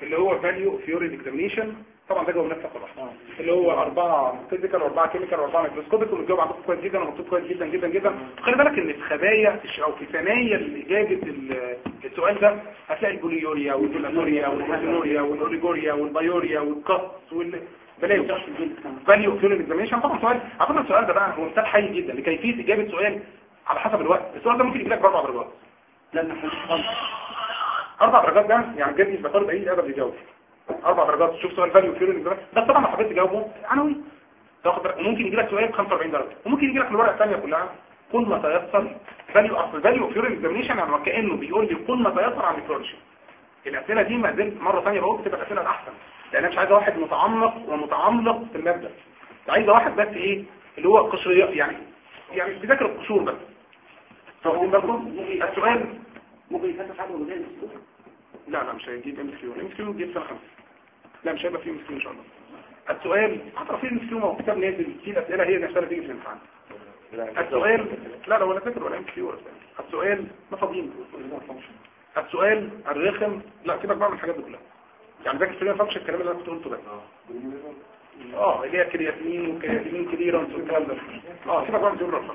اللي هو فاليو فيوري اكزامينيشن طبعا ده جواب نفسه خلاص اللي هو أربعة فيزيكال وأربعة كيميكال وأربعة ميكروسكوبيك والجواب عندكم كويس جدا ومكتوب كويس جدا جدا جدا خلي بالك ان في خبايا أو في ثنايا إجابة ال- السؤال ده هتلاقي البوليوريا والبولاتوريا والهيدروريا والأوريجوريا والبايوريا والقص وال بلاوي فاليو فيوري اكزامينيشن طبعا سؤال اعتقد السؤال ده بقى هو مثال حي جدا لكيفية إجابة سؤال على حسب الوقت السؤال ده ممكن يجي لك بأربع درجات لا نحن خمسة اربع درجات ده يعني بجد يبقى طالب اي ادب يجاوب اربع درجات تشوف سؤال فاليو فيوري بس طبعا لو حبيت تجاوبه عناوين تاخد درجة. وممكن يجي لك سؤال ب 45 درجه وممكن يجي لك الورقه الثانيه كلها كل ما تيسر فاليو اصل فاليو فيوري اكزامينشن يعني كانه بيقول لي كل ما تيسر عن الفيورشن الاسئله دي ما زلت مره ثانيه بقول بتبقى الاسئله الاحسن لان انا مش عايز واحد متعمق ومتعمق في الماده عايز واحد بس ايه اللي هو قشريات يعني يعني بيذاكر القشور بس فاهمين بالكم السؤال ممكن يفتح حاجة ولا زي لا لا مش هيجيب ام كيو ام كيو يجيب سنه خمسه لا مش هيبقى فيه ام كيو ان شاء الله السؤال حتى في ام كيو ما هو كتاب نازل في الاسئله هي نفسها اللي تيجي في الامتحان السؤال لا لا ولا فاكر ولا ام كيو ولا فاكر. السؤال ما فاضيين السؤال الرخم لا سيبك بقى من الحاجات دي كلها يعني ذاكر سريع فانكشن الكلام اللي انا كنت قلته ده اه اللي هي كرياتين وكرياتين كليرانس والكلام ده اه سيبك بقى من دول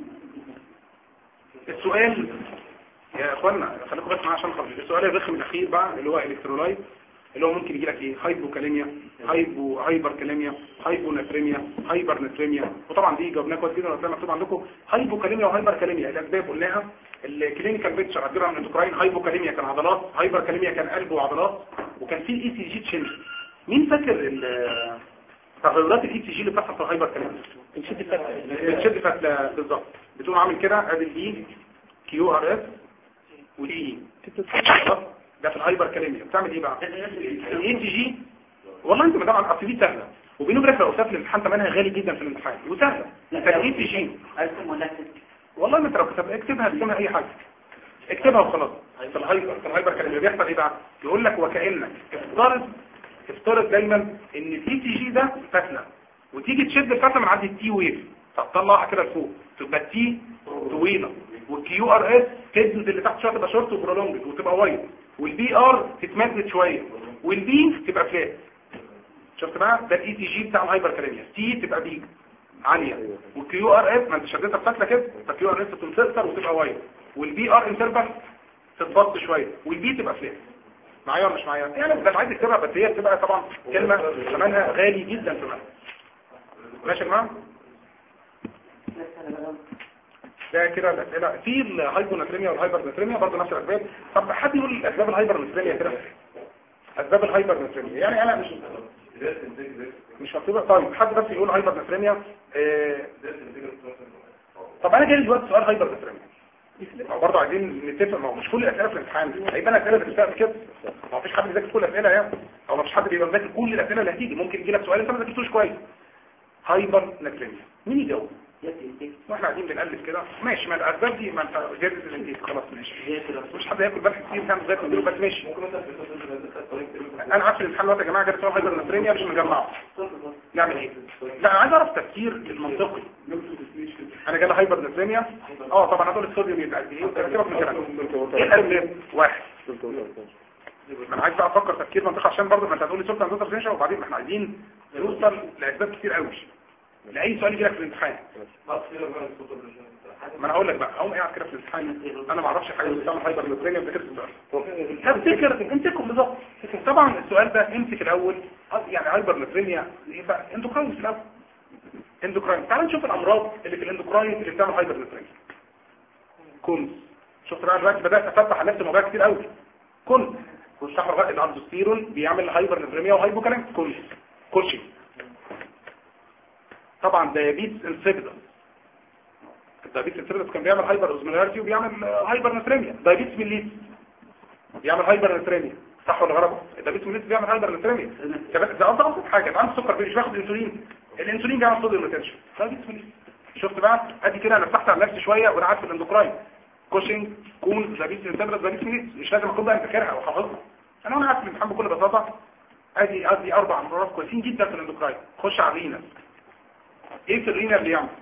السؤال يا اخوانا خليكم بس معايا عشان خاطر السؤال الرخم الاخير بقى اللي هو الكترولايت اللي هو ممكن يجي لك ايه هايبوكاليميا هايبو هايبر كاليميا هايبوناتريميا هايبر ناتريميا وطبعا دي جاوبناها كويس جدا وهتلاقي مكتوب عندكم هايبوكاليميا وهايبر كاليميا الاسباب قلناها الكلينيكال بيكتشر هتجيبها من الاندوكراين هايبوكاليميا كان عضلات هايبر كاليميا كان قلب وعضلات وكان في الاي سي جي تشينج مين فاكر ال- تغيرات الاي سي جي اللي بتحصل في الهايبر كاليميا بنشد فتح بتشد فتله بالظبط بتقوم عامل كده ادي الاي كيو ار اس والاي ده في الهايبر كاليميا بتعمل ايه بقى الاي تي جي والله انت مدام اصل دي سهله وبينه وبينك لو سافر الامتحان ثمنها غالي جدا في الامتحان وسهله فالاي تي جي عايزكم ولا والله ما انت لو كتب اكتبها اكتبها اي حاجه اكتبها وخلاص في الهايبر في الهايبر كاليميا بيحصل ايه بقى يقول لك وكانك افترض افترض دايما ان الاي تي جي ده فتله وتيجي تشد الفتله من عند التي ويف فتطلعها كده لفوق تبقى التي طويله والكيو ار اس تنزل اللي تحت شويه تبقى شورت وبرولونجد وتبقى وايد والبي ار تتمدد شويه والبي تبقى فلات شفت بقى ده الاي تي جي بتاع الهايبر كاليميا تي تبقى بيج عاليه والكيو ار اس ما انت شديتها بفتله كده فالكيو ار اس تنتصر وتبقى وايد والبي ار انترفال تتبط شويه والبي تبقى فلات معايا ولا مش معايا يعني ده عايز تكتبها بس هي بتبقى طبعا كلمه ثمنها غالي جدا في مصر ماشي يا جماعه ده كده الاسئله في الهايبوناتريميا والهايبرناتريميا برضه نفس الاسباب طب حد يقول اسباب الهايبرناتريميا كده اسباب الهايبرناتريميا يعني انا مش مش مكتوبه طيب حد بس يقول هايبرناتريميا آه طب انا جاي دلوقتي سؤال هايبرناتريميا برضه عايزين نتفق ما هو مش كل الاسئله في الامتحان هيبقى الاسئله بتسال كده ما فيش حد بيذاكر كل الاسئله يعني او ما فيش حد بيبقى مذاكر كل الاسئله اللي هتيجي ممكن يجي لك سؤال انت ما ذاكرتوش كويس هايبر ناتريميا مين يجاوب واحنا قاعدين بنقلب كده ماشي ما الاسباب دي ما انت جاهز الانتيك خلاص ماشي مش حد ياكل بلح كتير كان زي ما بس ماشي انا عارف الامتحان دلوقتي يا جماعه جاب سؤال هايبر ناتريميا مش مجمعه نعمل ايه لا انا عايز اعرف تفكير المنطقي انا جالي هايبر ناتريميا اه طبعا هتقول الصوديوم يبقى قد ايه سيبك من الكلام ايه الاسباب واحد ما انا عايز بقى افكر تفكير منطقي عشان برضه ما انت هتقول لي سلطه نظر فينشا وبعدين ما احنا عايزين نوصل لاسباب كتير قوي لاي سؤال يجي لك في الامتحان ما انا هقول لك بقى اقوم قاعد كده في الامتحان انا ما اعرفش حاجه بتعمل هايبر نيوترينيا بذاكر السؤال هفتكر امسكهم بالظبط طبعا السؤال ده امسك الاول يعني هايبر نيوترينيا يبقى اندوكراين في الاول اندوكراين تعال نشوف الامراض اللي في الاندوكراين اللي بتعمل هايبر نيوترينيا كل شفت بقى دلوقتي بدات افتح على نفسي مواضيع كتير قوي كل والشحر بقى الاندوستيرون بيعمل هايبر نيوترينيا وهايبوكاليم كل كل شيء طبعا ديابيتس انسيبيدس الدايابيتس انسيبيدس كان بيعمل هايبر اوزمولاريتي وبيعمل هايبر نتريميا دايابيتس ميليتس بيعمل هايبر نتريميا صح ولا غلط الدايابيتس ميليتس بيعمل هايبر نتريميا ده ده ابسط حاجه ده عنده سكر مش بياخد انسولين الانسولين بيعمل صوديوم ريتنشن دايابيتس ميليتس شفت بقى ادي كده انا فتحت على نفسي شويه وانا عارف الاندوكراين كوشنج كون دايابيتس انسيبيدس دايابيتس ميليتس مش لازم اكون بقى مذاكرها وحافظها انا وانا عارف الامتحان بكل بساطه ادي ادي اربع امراض كويسين جدا في الاندوكراين خش على الرينا ايه في الرينا اللي يعمل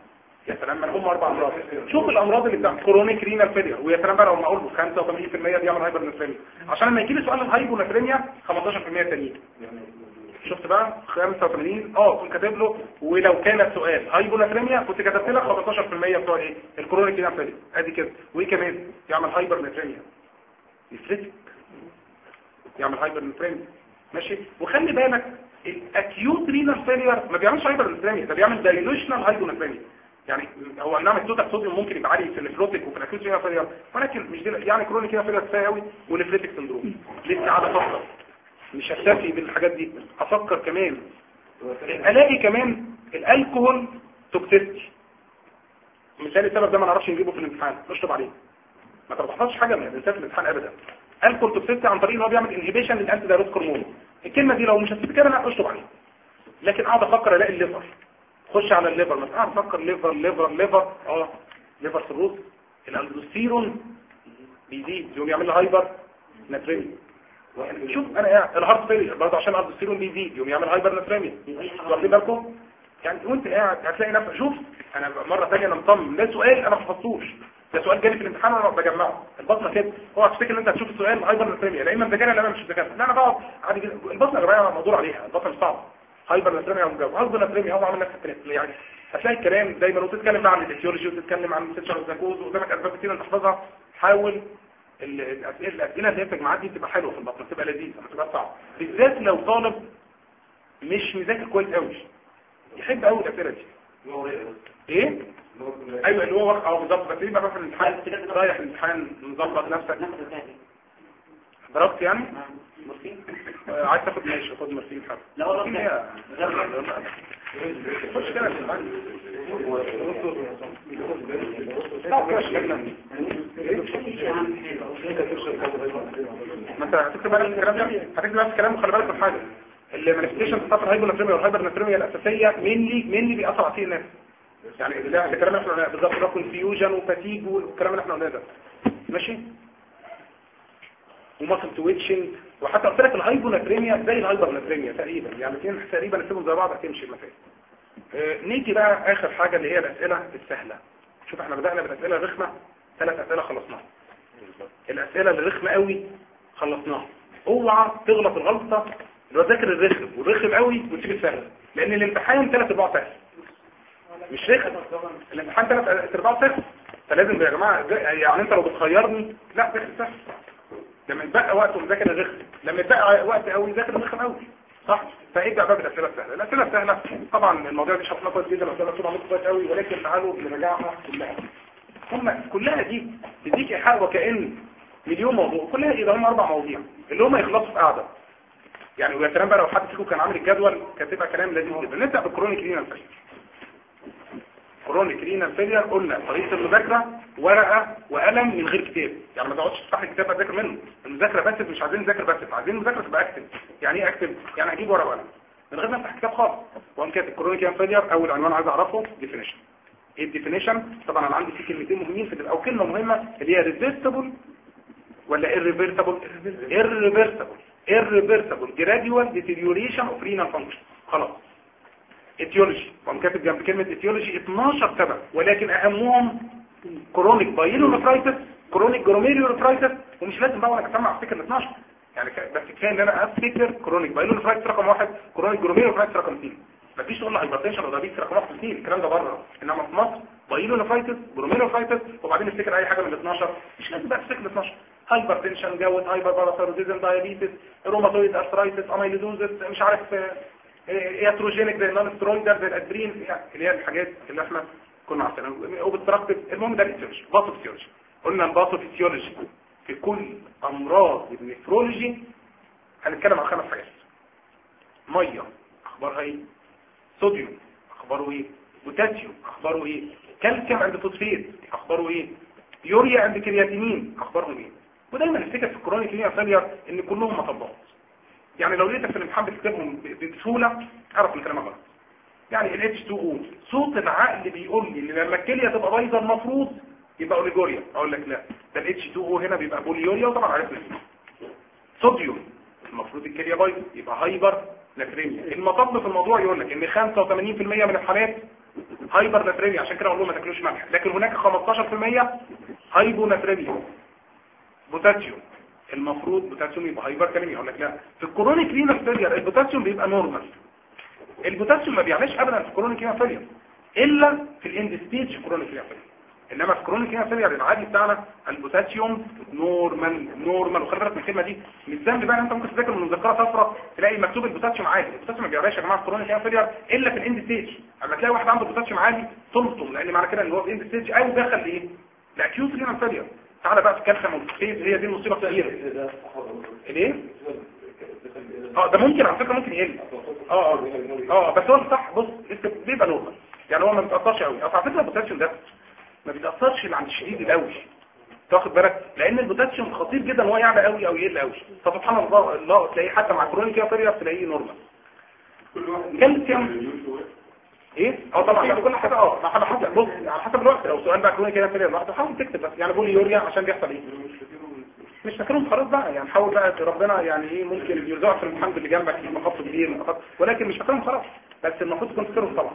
يا سلام ما هم اربع امراض شوف الامراض اللي بتاعت كرونيك رينال فيلير ويا سلام بقى لو ما اقول له 85% بيعمل هايبر نفريميا عشان لما يجي لي سؤال الهايبو نفريميا 15% تانيين شفت بقى 85 اه كنت كاتب له ولو كان السؤال هايبو نفريميا كنت كتبت لك 15% بتوع ايه الكرونيك رينال فيلير ادي كده وايه كمان يعمل هايبر نفريميا يفرتك يعمل هايبر نفريميا ماشي وخلي بالك الاكيوت رينال فيلير ما بيعملش هايبر نفريميا ده بيعمل دايلوشنال هايبو نفريميا يعني هو نعم التوتال صوديوم ممكن يبقى عالي في النفروتيك وفي الاكيوت رينال فيلير ولكن مش دي يعني كرونيك رينال فيلير كفايه قوي ونفريتك سندروم لسه قاعد افكر مش هكتفي بالحاجات دي افكر كمان الاقي كمان الالكوهول توكسيستي مثال السبب ده ما نعرفش نجيبه في الامتحان نشطب عليه ما تربحناش حاجه من الانسان في الامتحان ابدا الكول توكسيستي عن طريق ان هو بيعمل انهبيشن للانتي دايروت هرمون الكلمه دي لو مش هتسيب كده انا اشطب عليها لكن اقعد افكر الاقي الليفر خش على الليفر مثلا اقعد افكر ليفر ليفر ليفر اه ليفر سيروز الالدوستيرون بيزيد يقوم يعمل له هايبر ناتريميا شوف انا قاعد الهارت فيلير برضه عشان الالدوستيرون بيزيد يقوم يعمل هايبر ناتريميا واخدين بالكم يعني وانت قاعد هتلاقي نفسك شوف انا مره ثانيه انا مطمن ده سؤال انا ما حفظتوش ده سؤال جالي في الامتحان وانا بجمعه البطنه كده اوعى تفتكر ان انت هتشوف السؤال هايبر ناتريميا لا اما مذاكرها لا اما مش مذاكرها لا انا بقعد عادي جدا البطنه يا جماعه موضوع عليها البطنه مش صعبه هايبر ناتريميا او مجاوب هايبر ناتريميا هو عامل نفس الكلام يعني هتلاقي الكلام دايما وتتكلم بقى عن الايتيولوجي وتتكلم عن سيتشر زاكوز وقدامك اسباب كتير انت تحفظها حاول الاسئله الاسئله اللي هي التجمعات دي تبقى حلوه في البطنه تبقى لذيذه ما تبقى صعبه بالذات لو طالب مش مذاكر كويس قوي يحب قوي الاسئله دي ايه ايوه اللي هو اه بالظبط بس يبقى مثلا الامتحان رايح الامتحان مظبط نفسك ضربت يعني آه، عايز تاخد ماشي خد مرسين حاجه لا والله مرسين لا. هي- خش كده في الامتحان. لا، كده شغلنا. ما انت هتكتب بالك في الكلام ده هتكتب بالك في الكلام وخلي بالك من حاجه المانيفستيشن بتاعت الهايبوناتريميا والهايبرناتريميا الاساسيه مينلي مينلي بيأثر على الناس يعني ده الكلام اللي احنا قلناه بالظبط ده كونفيوجن وفاتيج والكلام اللي احنا قلناه ده ماشي وماسل تويتشنج وحتى قلت لك الهايبوناتريميا زي الهايبرناتريميا تقريبا يعني الاثنين تقريبا نسيبهم زي بعض هتمشي المسائل آه، نيجي بقى اخر حاجه اللي هي الاسئله السهله شوف احنا بدأنا بالاسئله الرخمه ثلاث اسئله خلصناها الاسئله الرخمه قوي خلصناها اوعى تغلط الغلطه اللي هو ذاكر الرخم والرخم قوي وتسيب السهل لان الامتحان ثلاث ارباع سهل مش رخم الامتحان ثلاث ارباع سهل فلازم يا جماعه يعني انت لو بتخيرني لا ذاكر سهل لما يتبقى وقت ومذاكر الرخم لما يتبقى وقت قوي ذاكر الرخم قوي صح فابدا بقى بالاسئله السهله الاسئله السهله طبعا المواضيع دي شرحناها كويس جدا الاسئله طبعا كويس قوي ولكن تعالوا نراجعها كلها هم كلها دي تديك ايحاء وكأن مليون موضوع كلها ايه ده هم اربع مواضيع اللي هم يخلصوا في قاعده يعني ويا سلام بقى لو حد فيكم كان عامل الجدول كانت تبقى كلام لذيذ جدا نبدا بالكرونيك رينال فيلير كرونيك رينال فيلير قلنا طريقه المذاكره ورقه وقلم من غير كتاب يعني ما تقعدش تفتح الكتاب تذاكر منه المذاكره بس مش عايزين نذاكر بس عايزين المذاكره تبقى اكتب يعني ايه اكتب يعني هجيب ورقه وقلم من غير ما افتح كتاب خالص وقام كاتب كرونيك رينال فيلير اول عنوان عايز اعرفه ديفينيشن ايه الديفينيشن طبعا انا عندي في كلمتين مهمين في او كلمه مهمه اللي هي ريفيرسبل ولا irreversible irreversible irreversible gradual deterioration of renal function خلاص etiology وقام كاتب جنب كلمة etiology 12 سبب ولكن اهمهم chronic pyelonephritis chronic glomerulonephritis ومش لازم بقى وانا اسمع افتكر ال 12 يعني ك- بس كفايه ان انا افتكر chronic pyelonephritis رقم واحد chronic glomerulonephritis رقم اثنين مفيش شغل هايبرتنشن ولا دايبيتس رقم واحد واثنين الكلام ده بره انما في مصر بايلونفرايتس برومينوفرايتس وبعدين افتكر اي حاجه من ال 12 مش لازم بقى تفتكر ال 12 هايبرتنشن جوت هايبر باراثيروديزم دايابيتس روماتويد ارثرايتس اميلوزوزس مش عارف اياتروجينيك زي النون سترويدر زي الادرين يعني اللي هي الحاجات اللي احنا كنا عارفينها وبالتركب المهم ده الفسيولوجي باثوفيسيولوجي قلنا الباثوفيسيولوجي في كل امراض النفرولوجي هنتكلم عن خمس حاجات ميه اخبارها ايه صوديوم اخباره ايه بوتاسيوم اخباره ايه كالسيوم عند فوسفيت اخباره ايه يوريا عند كرياتينين اخبارهم ايه ودايما نفتكر في الكرونيك لينيا فيلير ان كلهم مطبات يعني لو لقيتك في الامتحان بتكتبهم ب- بسهوله اعرف ان كلامك غلط يعني ال H2O صوت العقل بيقول لي ان لما الكليه تبقى بايظه المفروض يبقى اوليجوريا اقول لك لا ده ال H2O هنا بيبقى بوليوريا وطبعا عرفنا صوديوم المفروض الكليه بايظه يبقى هايبر ناتريميا المطب في الموضوع يقول لك ان 85% من الحالات هايبر ناتريميا عشان كده اقول لهم ما تاكلوش ملح لكن هناك 15% هايبو ناتريميا بوتاسيوم المفروض بوتاسيوم يبقى هايبر كاليميا اقول لك لا في الكرونيك رينال فيلير البوتاسيوم بيبقى نورمال البوتاسيوم ما بيعلاش ابدا في الكرونيك رينال فيلير الا في الاند ستيج كرونيك رينال فيلير انما في كرونيك رينال فيلير العادي بتاعنا البوتاسيوم نورمال نورمال وخلي بالك من الكلمه دي مش ذنب بقى انت ممكن تذاكر من مذكره صفراء تلاقي مكتوب البوتاسيوم عالي البوتاسيوم ما بيعلاش يا جماعه في كرونيك رينال فيلير الا في الاند ستيج اما تلاقي واحد عنده بوتاسيوم عالي تلطم لان معنى كده ان هو في الاند ستيج او دخل لايه لاكيوت رينال فيلير تعالى بقى في الكالسيوم والفوسفيت هي دي المصيبه الكبيره الايه اه ده ممكن على فكره ممكن يقل اه اه اه بس هو صح بص لسه بيبقى نورمال يعني هو ما بيتاثرش قوي اصل على فكره البوتاسيوم ده ما بيتاثرش اللي عند الشديد الاوي تاخد بالك لان البوتاسيوم خطير جدا ان هو يعلى قوي او يقل قوي فسبحان الله الله تلاقيه حتى مع كرونيك فيريا تلاقيه نورمال كالسيوم ايه اه طبعا يعني كل حاجه اه على حسب بص على حسب الوقت لو سؤال بقى كرونيك كده فيريا لوحده حاول تكتب بس يعني بولي يوريا عشان بيحصل ايه مش فاكرهم خلاص بقى يعني حاول بقى ربنا يعني ايه ممكن يرزقك في الامتحان اللي جنبك في مخاط كبير مخاط ولكن مش فاكرهم خلاص بس المفروض تكون فاكرهم طبعا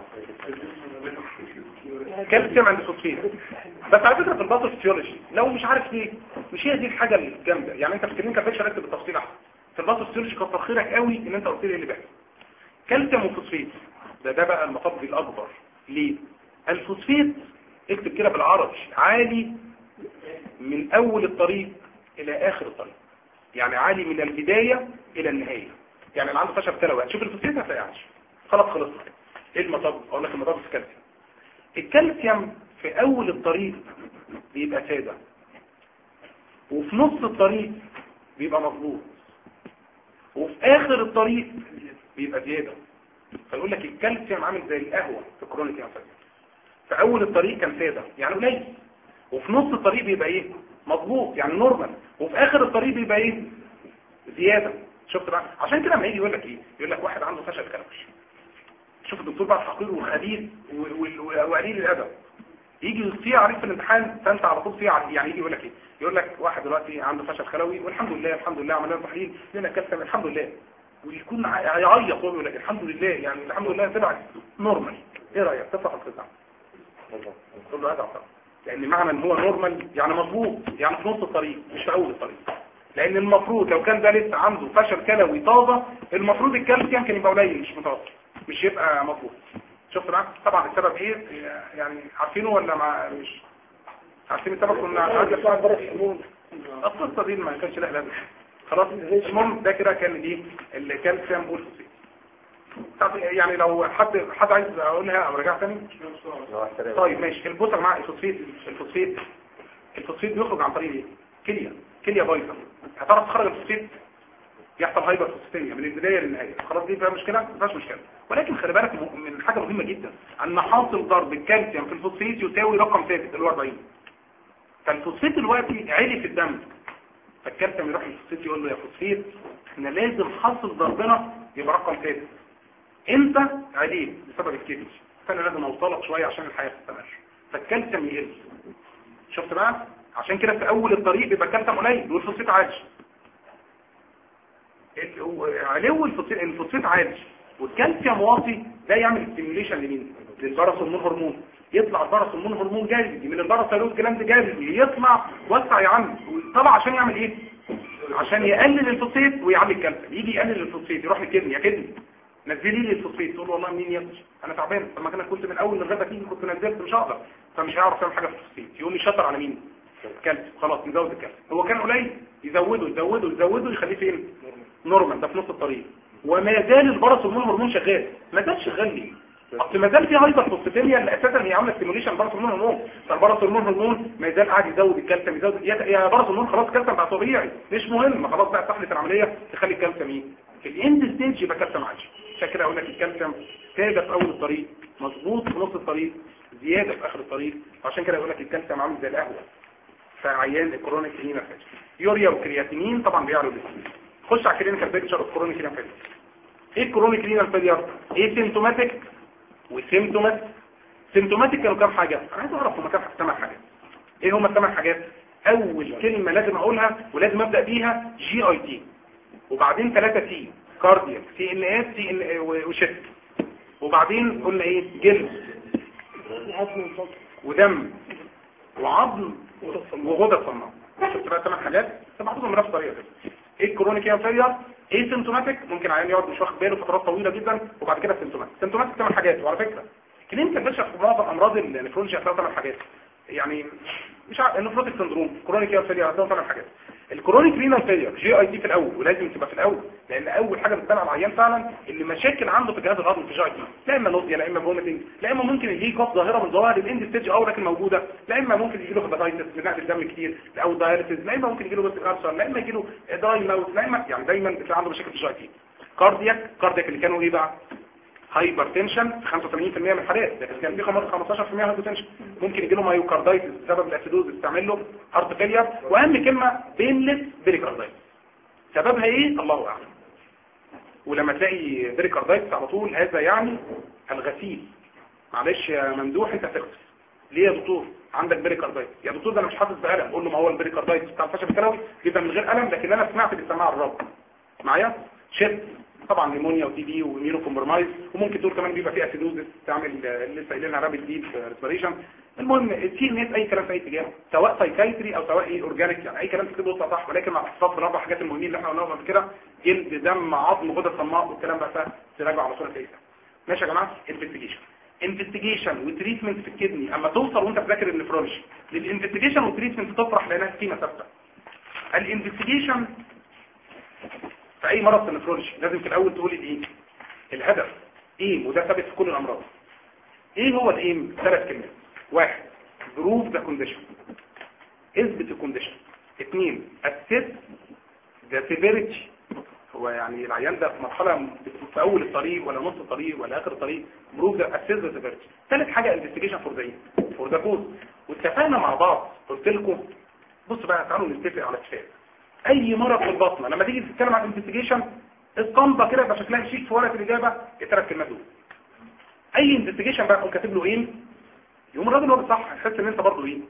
كالسيوم عند فوسفين بس على فكره في الباثوفيسيولوجي لو مش عارف ليه مش هي دي الحاجه الجامده يعني انت في الكلينيكا فيكشن اكتب بالتفصيل احسن في الباثوفيسيولوجي كتر خيرك قوي ان انت قلت لي اللي بيحصل كالسيوم وفوسفين ده ده بقى المطب الاكبر ليه الفوسفيت اكتب كده بالعربي عالي من اول الطريق الى اخر الطريق يعني عالي من البداية الى النهاية يعني اللي عنده فشل كلوي هتشوف الفوسفيت هتلاقيهاش خلاص خلصنا ايه المطب اقول لك المطب في الكالسيوم الكالسيوم في اول الطريق بيبقى سادة وفي نص الطريق بيبقى مظبوط وفي اخر الطريق بيبقى زيادة فيقول لك الكالسيوم عامل زي القهوة في كرونيك انفاس في اول الطريق كان سادة يعني قليل وفي نص الطريق بيبقى ايه مظبوط يعني نورمال وفي اخر الطريق بيبقى ايه زيادة شفت بقى عشان كده لما يجي يقول لك ايه يقول لك واحد عنده فشل كلوي شوف الدكتور بقى حقير وخبير وقليل الادب يجي يصيع عليك في الامتحان فانت على طول صيع يعني يجي يقول لك ايه يقول لك واحد دلوقتي عنده فشل خلوي والحمد لله الحمد لله عملنا له تحليل لنا كالسيوم الحمد لله ويكون هيعيط وهو يقول لك الحمد لله يعني الحمد لله تبعك نورمال ايه رايك تفرح ولا تزعل تقول له هذا لان معنى ان هو نورمال يعني مظبوط يعني في نص الطريق مش في اول الطريق لان المفروض لو كان ده لسه عنده فشل كلوي طازه المفروض الكالسيوم كان يبقى قليل مش متوسط مش يبقى مظبوط شفت معاك طبعا السبب ايه يعني عارفينه ولا مع مش عارفين السبب كنا عايز القصه دي ما كانش لها لازمه خلاص المهم ده كده كان ايه الكالسيوم والفوسفات طب يعني لو حد حد عايز اقولها او رجع تاني طيب ماشي البص يا جماعه الفوسفات الفوسفات الفوسفات بيخرج عن طريق ايه كليه كليه بايظه هتعرف تخرج الفوسفات يحصل هايبر فوسفاتيميا من البدايه للنهايه خلاص دي فيها مشكله ما فيهاش مشكله ولكن خلي بالك من حاجه مهمه جدا ان حاصل ضرب الكالسيوم في الفوسفات يساوي رقم ثابت اللي هو 40 فالفوسفات دلوقتي عالي في الدم فالكالسيوم يروح للفوسفات يقول له يا فوسفات احنا لازم حاصل ضربنا يبقى رقم ثابت انت عليه بسبب الكبد فانا لازم اوصلك شويه عشان الحياه تستمر فالكالسيوم يقل شفت بقى عشان كده في اول الطريق بيبقى الكالسيوم قليل والفوسفات عالي علو الفوسفات عالي والكالسيوم واطي ده يعمل ستيميوليشن لمين للباراسولمون هرمون يطلع الباراسولمون هرمون جاذبي من الباراسولوز جلاند جاذبي يطلع وسع يا عم طلع عشان يعمل ايه عشان يقلل الفوسفات ويعلي الكالسيوم يجي يقلل الفوسفات يروح للكدني يا كدني نزلي لي الفوسفات تقول والله مين يا انا تعبان طب ما انا كنت من اول الغدا فيه كنت نزلت مش هقدر فمش هيعرف يعمل حاجه في الفوسفات يقوم يشطر على مين الكالسيوم خلاص نزود الكالسيوم هو كان قليل يزوده يزوده يزوده يخليه فين نورمال ده في نص الطريق وما زال الباراسولمون هرمون شغال ما زال شغال ليه اصل ما زال في هايبر فوسفاتيميا اللي اساسا هي عامله ستيموليشن باراسولمون هرمون فالباراسولمون هرمون ما زال قاعد يزود الكالسيوم يزود يا يا باراسولمون خلاص الكالسيوم بقى طبيعي مش مهم خلاص بقى سحله العمليه تخلي الكالسيوم ايه في الاند ستيج يبقى كالسيوم عالي عشان كده اقول لك الكالسيوم ثابت في اول الطريق مظبوط في نص الطريق زياده في اخر الطريق عشان كده اقول لك الكالسيوم عامل زي القهوه فعيان الكرونيك رينا فاج يوريا وكرياتينين طبعا بيعلوا الاثنين خش على كلينيكال بيكتشر اوف كرونيك رينا فاج ايه الكرونيك رينا فاج ايه سيمتوماتيك وسيمتومات سيمتوماتيك كانوا كام حاجه انا عايز اعرف هما كام ثمان حاجات ايه هما الثمان حاجات اول كلمه لازم اقولها ولازم ابدا بيها جي اي تي وبعدين ثلاثه سي كاردياك سي ان اس سي ان وشست وبعدين قلنا ايه جلد ودم وعظم وغدد صماء شفت بقى ثمان حاجات سمعتهم بنفس الطريقه كده ايه الكرونيك ايه فيلير ايه سيمتوماتيك ممكن عيان يقعد مش واخد باله فترات طويله جدا وبعد كده سيمتوماتيك سيمتوماتيك ثمان حاجات وعلى فكره كلينيكال بيشرح في معظم امراض النفرولوجي هتلاقي ثمان حاجات يعني مش عارف النفروتيك سندروم كرونيك ايه فيلير هتلاقي ثمان حاجات الكرونيك رينال فيلير جي اي تي في الاول ولازم تبقى في الاول لان اول حاجه بتبان على العيان فعلا اللي مشاكل عنده في الجهاز الهضمي في جي اي تي لا اما نوزيا لا اما فوميتنج لا اما ممكن يجي كف ظاهره من ظواهر الاند ستيج او لكن موجوده لا اما ممكن يجي له هيباتايتس من نقل الدم كتير او داياليسيس لا اما ممكن يجي له بس ارسل لا اما يجي له داي ماوث لا اما يعني دايما بتلاقي عنده مشاكل في الجي اي تي كاردياك كاردياك اللي كانوا ايه بقى هايبر تنشن 85% من الحالات لكن كان في 15% هايبر تنشن ممكن يجي له مايوكاردايتس بسبب الاسيدوز تعمل له هارت فيلير واهم كلمه بينلس بيريكاردايتس سببها ايه الله اعلم ولما تلاقي بيريكاردايتس على طول هذا يعني الغسيل معلش يا ممدوح انت هتغسل ليه يا دكتور عندك بيريكاردايتس يا دكتور ده انا مش حاسس بالم قول له ما هو البيريكاردايتس بتاع الفشل الكلوي بيبقى من غير الم لكن انا سمعت بيسمعها الرب معايا شد طبعا نيمونيا وتي بي وميرو كومبرمايز وممكن دول كمان بيبقى فيه اسيدوزس تعمل آه، لسه قايلينها رابيد ديب ريسبيريشن المهم تي نت اي كلام في اي اتجاه سواء سايكايتري او سواء ايه اورجانيك يعني اي كلام تكتبه يطلع صح ولكن مع الاحتفاظ بالاربع حاجات المهمين اللي احنا قلناهم قبل كده جلد دم عظم غدد صماء والكلام بقى سهل تراجع على صوره كويسه ماشي يا جماعه انفستيجيشن انفستيجيشن وتريتمنت في الكدني اما توصل وانت بتذاكر النفرولوجي للانفستيجيشن والتريتمنت تفرح لانها قيمه ثابته الانفستيجيشن في اي مرض في النفرولوجي لازم في الاول تقول الايه الهدف ايه وده ثابت في كل الامراض ايه هو الايم ثلاث كلمات واحد بروف ذا كونديشن اثبت الكونديشن اثنين اسس ذا سيفيريتي هو يعني العيان ده في مرحله في اول الطريق ولا نص الطريق ولا اخر الطريق بروف ذا اسس ذا سيفيريتي ثالث حاجه انفستيجيشن فور ذا فور ذا كوز واتفقنا مع بعض قلت لكم بصوا بقى تعالوا نتفق على اتفاق اي مرض في البطنه لما تيجي تتكلم عن انفستيجيشن اسطمبه كده يبقى شكلها شيك في ورقه الاجابه الثلاث كلمات دول اي انفستيجيشن بقى تقوم كاتب له ايه يقوم الراجل هو صح تحس ان انت برضه ايه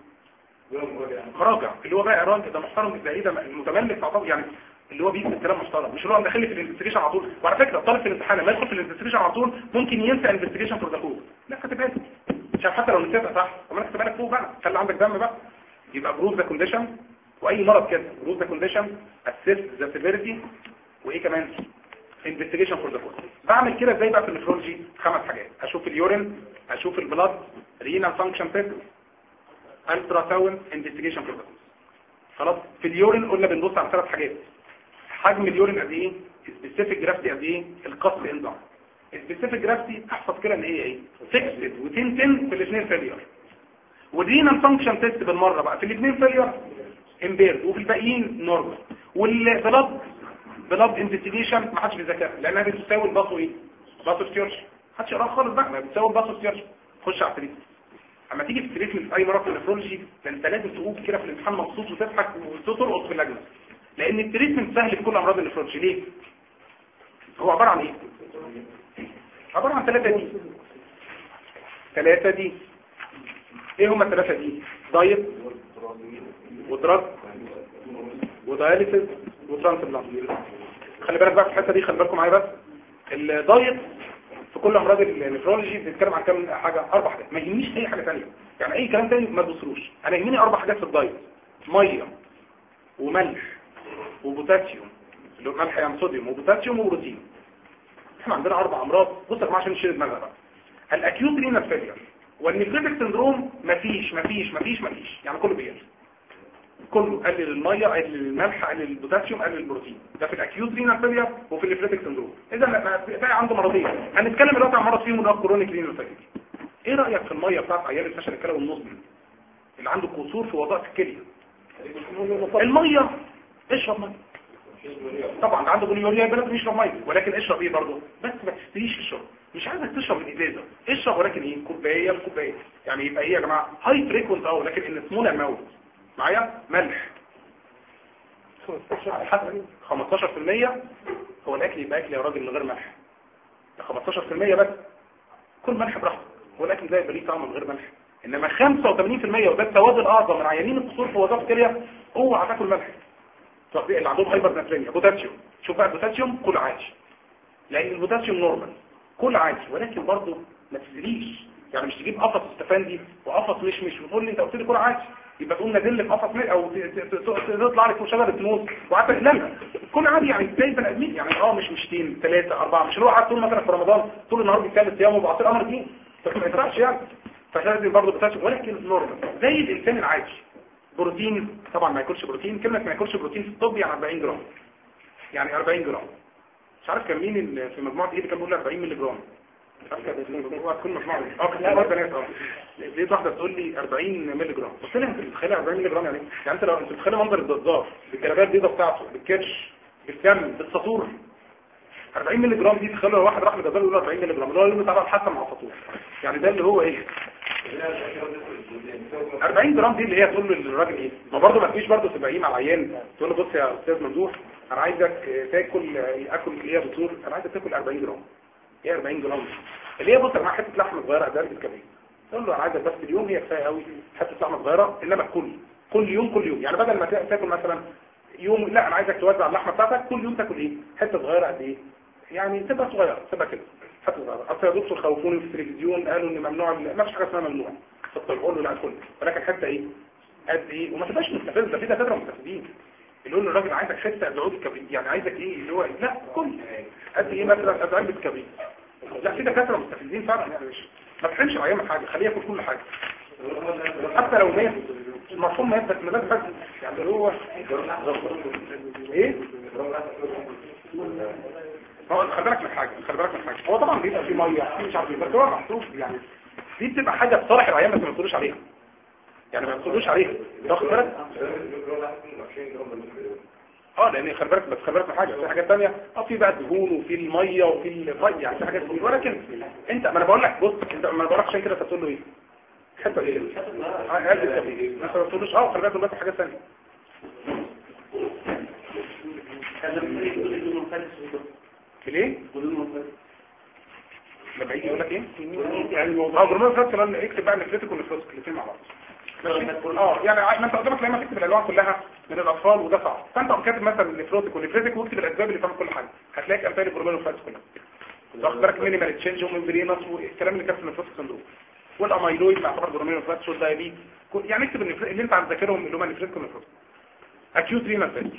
مراجع اللي هو بقى راجل ده محترم ده ايه ده المتملك تعتبر يعني اللي هو بيكتب كلام محترم مش اللي هو داخل في الانفستيجيشن على طول وعلى فكره الطالب في الامتحان لما يدخل في الانفستيجيشن على طول ممكن ينسى انفستيجيشن فور ذا كود لا كاتبها له عشان حتى لو نسيتها صح طب انا كاتبها لك فوق بقى خلي عندك دم بقى يبقى بروف ذا كونديشن واي مرض كده بروف ذا كونديشن اسيس ذا سيفيريتي وايه كمان انفستيجيشن فور ذا كود بعمل كده ازاي بقى في النفرولوجي خمس حاجات اشوف اليورين اشوف البلاد رينال فانكشن تيست الترا ساوند انفستيجيشن فور ذا كود خلاص في اليورين قلنا بنبص على ثلاث حاجات حجم اليورين قد ايه سبيسيفيك جرافتي قد ايه القص انزيم السبيسيفيك جرافتي احفظ كده ان هي ايه فيكسد وتنتن في الاثنين فيلير والرينال فانكشن تيست بالمره بقى في الاثنين فيلير امبيرد وفي الباقيين نورمال والبلاد بلاد انفستيجيشن ما حدش بيذاكرها لانها بتساوي الباصو ايه باصو ستيرش ما حدش يقراها خالص بقى ما بتساوي الباصو ستيرش خش على التريتمنت اما تيجي في التريتمنت في اي مرض في النفرولوجي ده انت لازم تقوم كده في الامتحان مبسوط وتضحك وترقص في اللجنه لان التريتمنت سهل في كل امراض النفرولوجي ليه هو عباره عن ايه عباره عن ثلاثه دي ثلاثه دي ايه هما الثلاثه دي دايت ودراج وداياليسيس وترانسبلانت خلي بالك بقى في الحته دي خلي بالكم معايا بس الدايت في كل امراض النفرولوجي بنتكلم عن كام حاجه اربع حاجات ما يهمنيش اي حاجه ثانيه يعني اي كلام ثاني ما تبصروش انا يهمني اربع حاجات في الدايت ميه وملح وبوتاسيوم اللي هو ملح يعني صوديوم وبوتاسيوم وبروتين احنا عندنا اربع امراض بص يا جماعه عشان نشيل دماغنا بقى الاكيوت رينال فيلير والنيفريتك سندروم مفيش مفيش مفيش مفيش يعني كله بيقل كله قلل الميه قلل الملح قلل البوتاسيوم قلل البروتين ده في الاكيوت رينال فيلير وفي النيفريتك سندروم اذا بقى عنده مرضين هنتكلم دلوقتي عن مرض فيهم اللي هو كرونيك رينال فيلير ايه رايك في الميه بتاعت عيال الفشل الكلوي والنصبي اللي عنده قصور في وظائف الكليه الميه اشرب ميه طبعا عنده بوليوريا يبقى لازم يشرب ميه ولكن اشرب ايه برضه بس ما تشتريش الشرب مش عايزك تشرب من ازازه اشرب ولكن ايه كوبايه بكوبايه يعني يبقى ايه يا جماعه هاي فريكونت اه ولكن ان سمول اماونت معايا ملح 15% هو الاكل يبقى اكل يا راجل من غير ملح ده 15% بس كل ملح براحتك هو الاكل ده يبقى ليه طعم من غير ملح انما 85% وده السواد الاعظم من عيانين القصور في وظائف الكليه اوعى تاكل ملح طب اللي عندهم هايبر ناتريميا بوتاسيوم شوف بقى البوتاسيوم كل عادي لان البوتاسيوم نورمال كل عادي ولكن برضه ما تسريش يعني مش تجيب قفص استفندي وقفص مشمش وتقول لي انت قلت لي كرة عادي يبقى تقوم نازل لي في قفص مش او ت- ت- ت- تطلع لك فوق شجره موز وقعدت تلمها كل عادي يعني زي بني ادمين يعني اه مش مشتين ثلاثه اربعه مش اللي هو قاعد طول مثلا في رمضان طول النهار بيتكلم صيام وبعصير امر دين فما ينفعش يعني فلازم برضه بتاعش ولكن نورمال زي الانسان العادي بروتين طبعا ما ياكلش بروتين كلمه ما ياكلش بروتين في الطب يعني 40 جرام يعني 40 جرام مش عارف كان مين اللي في مجموعه ايه اللي كان بيقول 40 مللي جرام مش عارف كان هو كل مجموعه إيه. اه كان في بنات اه لقيت واحده بتقول لي 40 مللي جرام قلت لها انت متخيله 40 مللي جرام يعني إيه؟ يعني انت لو انت متخيله منظر الدزار بالجلابيه البيضاء بتاعته بالكرش بالدم بالسطور 40 مللي جرام دي تخيلوا لو واحد راح للجزار يقول له 40 مللي جرام اللي هو يقول له تعالى الحسن مع السطور يعني ده اللي هو ايه 40 جرام دي اللي هي تقول للراجل ايه ما برضه ما تجيش برضه تبقى مع العيان تقول له بص يا استاذ ممدوح انا عايزك تاكل اكل اللي هي بتقول انا عايزك تاكل 40 جرام ايه 40 جرام دي؟ اللي هي بص مع حته لحمه صغيره قد قد الكبير تقول له انا عايزك بس اليوم هي كفايه قوي حته لحمه صغيره انما كل كل يوم كل يوم يعني بدل ما تا- تاكل مثلا يوم لا انا عايزك توزع اللحمه بتاعتك كل يوم تاكل ايه حته صغيره قد ايه يعني تبقى صغيره تبقى كده حته صغيره اصل يا دكتور خوفوني في التلفزيون قالوا ان ممنوع ال- ما فيش حاجه اسمها ممنوع في الطب قول له لا كل ولكن حته ايه قد ايه وما تبقاش مستفز ده في دكاتره مستفزين اللي يقول للراجل عايزك حته قد عود الكبريت يعني عايزك ايه اللي هو لا كل قد ايه مثلا قد علبه كبريت لا في دكاتره مستفزين فعلا يعني مش ما تحرمش العيان من حاجه خليه ياكل كل حاجه حتى لو مات المفهوم مات بس ما بس يعني اللي هو ايه هو خلي بالك من حاجه خلي بالك من حاجه هو طبعا بيبقى في ميه في مش عارف ايه بس هو محسوب يعني دي بتبقى حاجه في صالح العيان بس ما بتقولوش عليها يعني ما بتقولوش عليها واخد بالك اه لان خلي بالك بس خلي بالك من حاجه في حاجات ثانيه اه في بقى دهون وفي الميه وفي الميه يعني في حاجات كتير ولكن انت ما انا بقول لك بص انت ما انا بقول لك عشان كده تقول له ايه حته ايه اه قلب الكبير ما تقولوش اه خلي بالك بس حاجات ثانيه في ليه لما يجي يقول لك ايه اه جرمان فات كمان اكتب بقى نفرتك ونفرتك الاثنين مع بعض ماشي اه يعني ع- ما انت قدامك لما تكتب الالوان كلها من الاطفال وده صعب فانت قوم كاتب مثلا نفروتك ونفرتك واكتب الاسباب اللي فاهم كل حاجه هتلاقي امثال الجرمان وفات كلها واخد بالك مينيمال تشينج وممبرينس والكلام اللي كان في النفروتك صندوق والاميلويد مع طبعا جرمان وفات والدايابيت كل- يعني اكتب النفر- اللي انت هتذاكرهم اللي هم نفرتك ونفروتك اكيوت رينال فيلج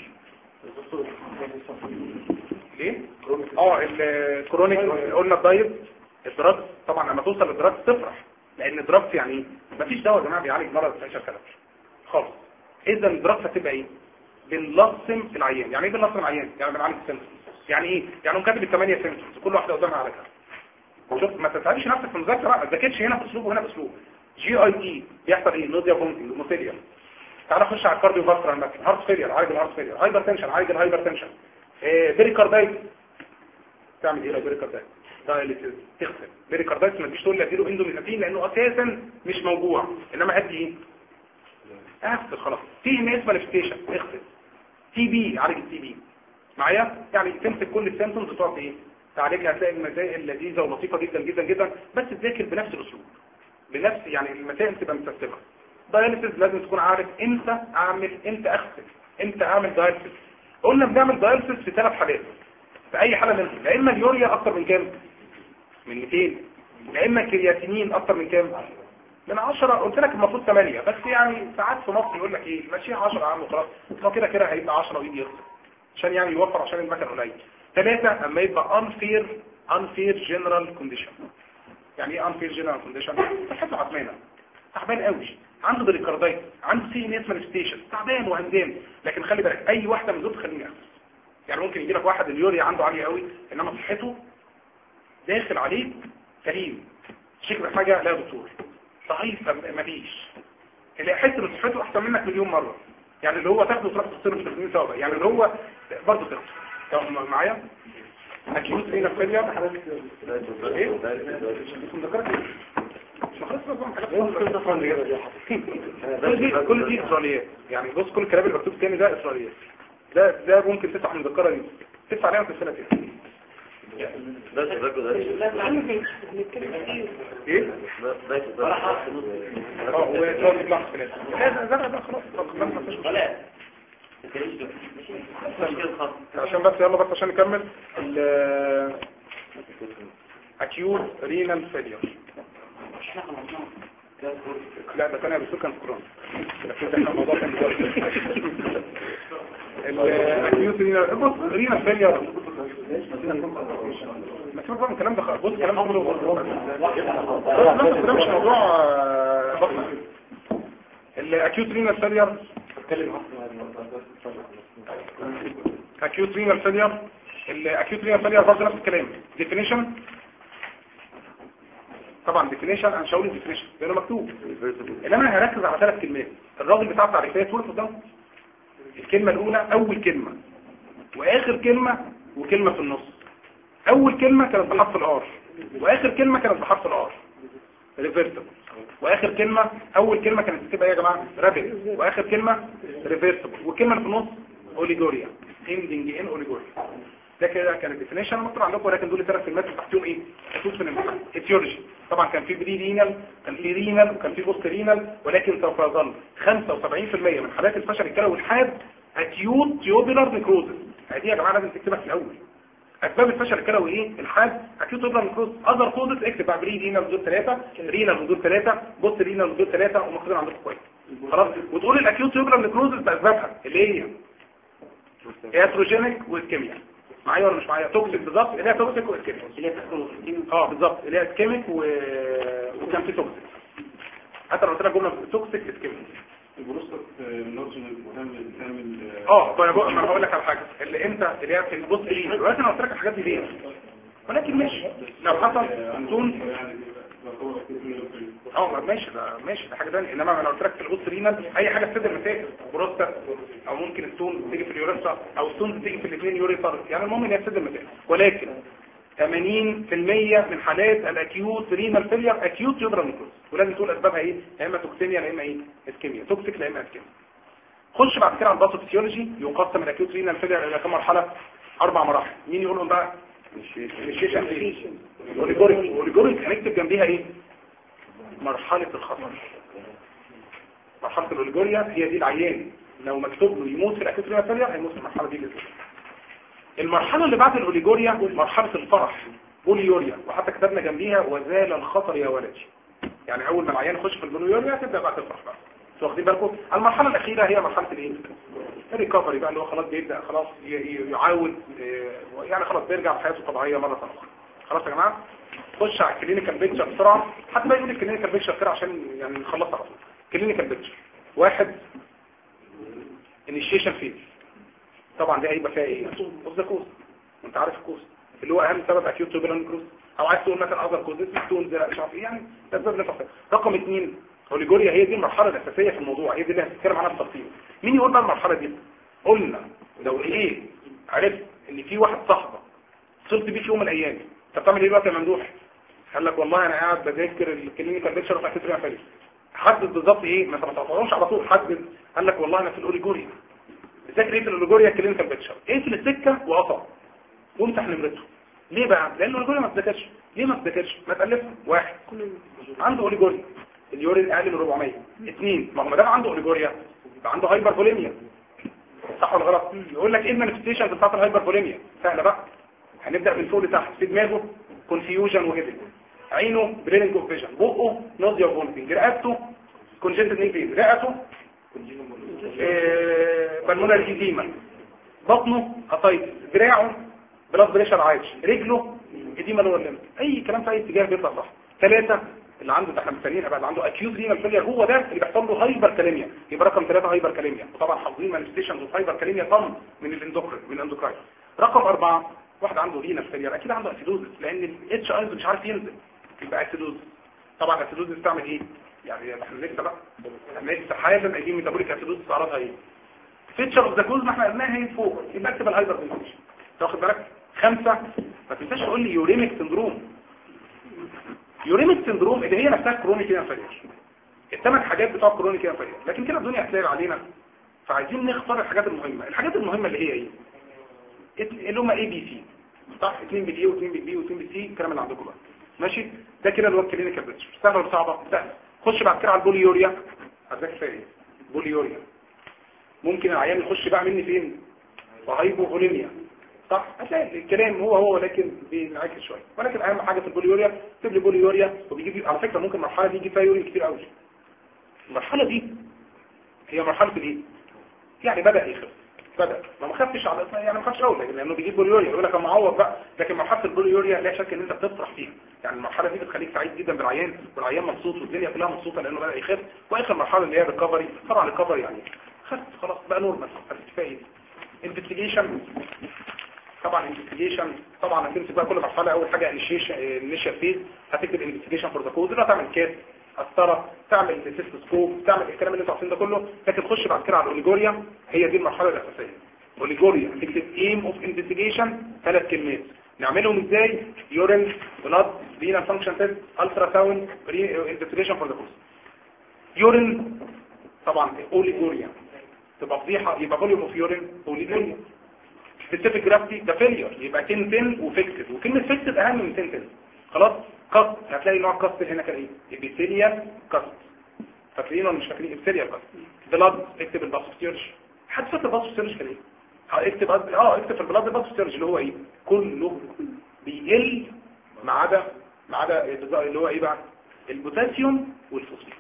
ليه؟ اه الكرونيك قلنا الدايت الدراج طبعا لما توصل للدراج تفرح لان الدراج يعني ايه؟ مفيش دواء يا جماعه بيعالج مرض الفشل كلام خالص اذا الدراج هتبقى ايه بنلصم العيان يعني ايه بنلصم العيان يعني بنعالج السيمتومز يعني ايه يعني هم كاتب الثمانيه سيمتومز كل واحده قدامها على كام شوف ما تتعبش نفسك في المذاكره بقى ما تذاكرش هنا باسلوب وهنا باسلوب جي اي تي بيحصل ايه نوديا فومتنج موتيليا تعال خش على الكارديو فاسكولار مثلا هارت فيلير عالج الهارت فيلير هايبر تنشن عالج الهايبر تنشن بيريكاردايتس تعمل ايه لو بيريكاردايتس دايليسيس تغسل بيريكاردايتس ما تجيش تقول لي اديله اندوميثاتين لانه اساسا مش موجوع انما ادي ايه اغسل خلاص تي ام اس مانيفستيشن اغسل تي بي عالج التي بي معايا يعني تمسك كل السيمبتومز وتقعد ايه تعالجها هتلاقي المسائل لذيذه ولطيفه جدا جدا جدا بس تذاكر بنفس الاسلوب بنفس يعني المسائل تبقى مترتبه دايليسيس لازم تكون عارف امتى اعمل امتى اغسل امتى اعمل دايليسيس قلنا بنعمل دايليسيس في ثلاث حالات في اي حاله منهم لا اما اليوريا اكتر من كام من 200 لا اما الكرياتينين اكتر من كام من 10 قلت لك المفروض 8 بس يعني ساعات في مصر يقول لك ايه ماشيها 10 يا عم وخلاص هو كده كده هيبقى 10 ويجي يغسل عشان يعني يوفر عشان المكن قليل ثلاثة اما يبقى unfair unfair general condition يعني ايه unfair general condition صحته عثمانة تعبان قوي عنده بريكاردايت عنده سي ان اس مانيفستيشن تعبان وهمدان لكن خلي بالك اي واحده من دول تخليني اغسل يعني ممكن يجي لك واحد اليوريا عنده عاليه قوي انما صحته داخل عليه سليم شيك بحاجه لا يا دكتور ضعيف مفيش اللي يحس ان صحته احسن منك مليون مره يعني اللي هو تاخده تروح تصير في الاثنين سوا يعني اللي هو برضه تاخده تمام معايا اكيوت فينا فيليا ايه مش مذكرك ايه مش مخلص بقى حاجات كل دي كل دي اسرائيليات يعني بص كل الكلام اللي مكتوب تاني ده اسرائيليات ده ده ممكن تدفع مذكره دي تدفع عليها في السنه دي بس باكو ده ايه باكو ده اه هو ده بيطلع في السنه ده ده ده خلاص طب ما فيش مشكلة. ولا عشان بس يلا بس عشان نكمل ال acute renal failure احنا خلصناه لا ده كان بيسوق كان كورونا لكن ده احنا الموضوع كان الاكيوت رينا بص رينا فيلير ما تشوف بقى الكلام ده خالص بص الكلام ده كله بس ده مش موضوع آه، بطنه الاكيوت رينا فيلير اكيوت رينا فيلير الاكيوت رينا فيلير برضه نفس الكلام ديفينيشن طبعا ديفينيشن انا مش هقول ديفينيشن لانه مكتوب انما انا هركز على ثلاث كلمات الراجل بتاع التعريفات وقف قدامه الكلمه الاولى اول كلمه واخر كلمه وكلمه في النص اول كلمه كانت بحرف الار واخر كلمه كانت بحرف الار ريفيرسبل واخر كلمه اول كلمه كانت بتبقى ايه يا جماعه رابيد واخر كلمه ريفيرسبل والكلمه اللي في النص اوليجوريا اندنج ان اوليجوريا ده كده كان الديفينيشن مكتوب عندكم ولكن دول الثلاث كلمات اللي تحتهم ايه مكتوب في الامتحان اتيولوجي طبعا كان في بري رينال كان في رينال وكان في بوست رينال ولكن سوف يظل 75% من حالات الفشل الكلوي الحاد اكيوت تيوبولار نيكروزس دي يا جماعه لازم تكتبها في الاول اسباب الفشل الكلوي ايه الحاد اكيوت تيوبولار نيكروزس اذر كوزز اكتب بقى بري رينال دول ثلاثه رينال دول ثلاثه بوست رينال دول ثلاثه ومكتوبين عندكم كويس خلاص وتقول الاكيوت تيوبولار نيكروزس باسبابها اللي هي اتروجينيك والكيمياء معايا ولا مش معايا توكسيك بالظبط اللي هي توكسيك والكيمياء اللي هي تحكم اه بالظبط اللي هي اسكيميك و... وكان في توكسيك حتى لو قلت لك جمله توكسيك اسكيميك البروستات نورجن بتعمل بتعمل اه طيب ما انا هقول لك على حاجه اللي انت اللي هي في البص ليه دلوقتي انا قلت لك الحاجات دي ليه ولكن ماشي لو حصل تون يعني يعتبر اه ما ماشي ده ماشي ده حاجه ثانيه انما انا قلت لك في البص رينال اي حاجه تسد المسائل بروستات او ممكن الستون تيجي في اليوريثرا او الستون تيجي في الاثنين يوريثرا يعني المهم ان هي تسد المسائل ولكن 80% من حالات الاكيوت رينال فيلير اكيوت يودرال نيكروز ولازم تقول اسبابها ايه يا اما توكسيميا يا اما ايه اسكيميا توكسيك يا اما اسكيميا خش بعد كده على الباثوفيسيولوجي يقسم الاكيوت رينال فيلير الى كم مرحله اربع مراحل مين يقولهم بقى initiation phase. اوليجوريك اوليجوريك هنكتب جنبيها ايه مرحله الخطر مرحله الاوليجوريا هي دي العيان لو مكتوب له يموت في الاكيوت رينال فيلير هيموت في المرحله دي بالذات المرحلة اللي بعد الأوليجوريا مرحلة الفرح بوليوريا وحتى كتبنا جنبيها وزال الخطر يا ولدي يعني أول ما العيان يخش في البوليوريا تبدأ بقى تفرح بقى انتوا واخدين بالكم المرحلة الأخيرة هي مرحلة الايه الريكفري بقى اللي هو خلاص بيبدأ خلاص ي- ي- يعاود آه، يعني خلاص بيرجع في حياته الطبيعية مرة أخرى خلاص يا جماعة خش على الكلينيكال بيكتشر بسرعة حتى بقى يقول الكلينيكال بيكتشر كده عشان يعني نخلصها على طول كلينيكال بيكتشر واحد انيشيشن فيز طبعا دي هيبقى فيها ايه اوف ذا كوز انت عارف الكوز اللي هو اهم سبب اكيوت توبران كروز او عايز تقول مثلا اذر كوزز ستون زي مش عارف ايه يعني ده اسباب نفسها رقم اثنين اوليجوريا هي دي المرحله الاساسيه في الموضوع هي دي اللي هنتكلم عنها بالتفصيل مين يقول بقى المرحله دي قلنا لو ايه عرفت ان في واحد صاحبك اتصلت بيه في يوم من الايام انت بتعمل ايه دلوقتي يا ممدوح قال لك والله انا قاعد بذاكر الكلينيكال بيكتشر بتاع كتريا فارس حدد بالظبط ايه ما تقطعهمش على طول حدد قال لك والله انا في الاوليجوريا بتذاكر ايه في الاوليجوريا كلينيكال بيكتشر ايه في السكه وقطع وامسح نمرته ليه بقى لان الاوليجوريا ما تذاكرش ليه ما تذاكرش ما تالفش واحد عنده اوليجوريا اليورين اقل من 400 اثنين ما هو ما دام عنده اوليجوريا يبقى عنده هايبر فوليميا صح ولا غلط يقول لك ايه المانيفستيشنز بتاعت الهايبر فوليميا سهله بقى هنبدا من فوق لتحت في دماغه كونفيوجن وهيدنج عينه بريننج اوف فيجن بقه نوزيا وفومتنج رقبته كونجنتد نيك فيز رقبته بالمونر ايديما بطنه قطايف دراعه بلاد بريشر عالي رجله ايديما لور ليمب اي كلام في اي اتجاه بيطلع صح ثلاثه اللي عنده ده احنا مستنيين بعد عنده اكيوت رينال فيلير هو ده اللي بيحصل له هايبر كاليميا يبقى رقم ثلاثة هايبر كاليميا وطبعا حافظين مانيفستيشنز اوف هايبر كاليميا طن من الاندوكرين من الاندوكراين رقم أربعة واحد عنده رينال فيلير اكيد عنده اسيدوزس لان الاتش ايز مش عارف ينزل يبقى اسيدوزس طبعا اسيدوزس بتعمل ايه يعني احنا لسه بقى احنا لسه حالا قايلين ميتابوليك اسيدوزس اعراضها ايه فيتشر اوف ذا كوز ما احنا قلناها هي فوق يبقى اكتب الهايبر ديفينيشن تاخد بالك خمسة ما تنساش تقول لي يوريميك سندروم يوريميك سندروم اللي هي نفسها كرونيك انفيرير الثمان حاجات بتوع كرونيك انفيرير لكن كده الدنيا هتلاقي علينا فعايزين نختار الحاجات المهمة الحاجات المهمة اللي هي ايه اللي هم اي بي سي صح 2 بي و2 بي بي و2 بي سي الكلام اللي عندكم بقى ماشي ده كده اللي هو الكلينيكال بيكتشر سهله ولا صعبه سهله خش بعد كده على البوليوريا هتذاكر فيها ايه بوليوريا ممكن العيان يخش بقى مني فين وهايبوفوليميا صح هتلاقي الكلام هو هو ولكن بينعكس شويه ولكن اهم حاجه في البوليوريا تكتب لي بوليوريا وبيجيب على فكره ممكن المرحله دي يجي فيها يورين كتير قوي المرحله دي هي مرحله الايه يعني بدا يخف بدا ما ما خفش على يعني ما خفش قوي لانه بيجيب بوليوريا يقول لك انا معوض بقى لكن مرحله البوليوريا لا شك ان انت بتفرح فيها يعني المرحله دي بتخليك سعيد جدا بالعيان والعيان مبسوط والدنيا كلها مبسوطه لانه بدا يخف واخر مرحله اللي هي الريكفري طبعا الريكفري يعني خف خلاص بقى نورمال هتتفايد انفستيجيشن طبعا انفستيجيشن طبعا هتمسك بقى كل مرحله اول حاجه انيشيشن انيشال فيز هتكتب انفستيجيشن فور ذا كود لا تعمل كات قسطره تعمل سيستوسكوب تعمل الكلام اللي انتوا عارفين ده كله لكن تخش بعد كده على الاوليجوريا هي دي المرحله الاساسيه اوليجوريا تكتب ايم اوف انفستيجيشن ثلاث كلمات نعملهم ازاي يورين بلاد رينال فانكشن تيست الترا ساوند انفستيجيشن فور ذا كود يورين طبعا اوليجوريا تبقى فضيحه يبقى فوليوم اوف يورين اوليجوريا سبيسيفيك جرافيتي ده فيلير يبقى 10 10 وفيكسد وكلمه فيكسد اهم من 10 10 خلاص كاست هتلاقي نوع كاست هنا كان ايه ابيثيليال كاست فاكرين ولا مش فاكرين ابيثيليال كاست بلاد اكتب الباسوستيرج حد فاكر الباسوستيرج كان ايه اه اكتب اه اكتب في البلاد الباسوستيرج اللي هو ايه كله بيقل ما عدا ما عدا اللي هو ايه بقى البوتاسيوم والفوسفين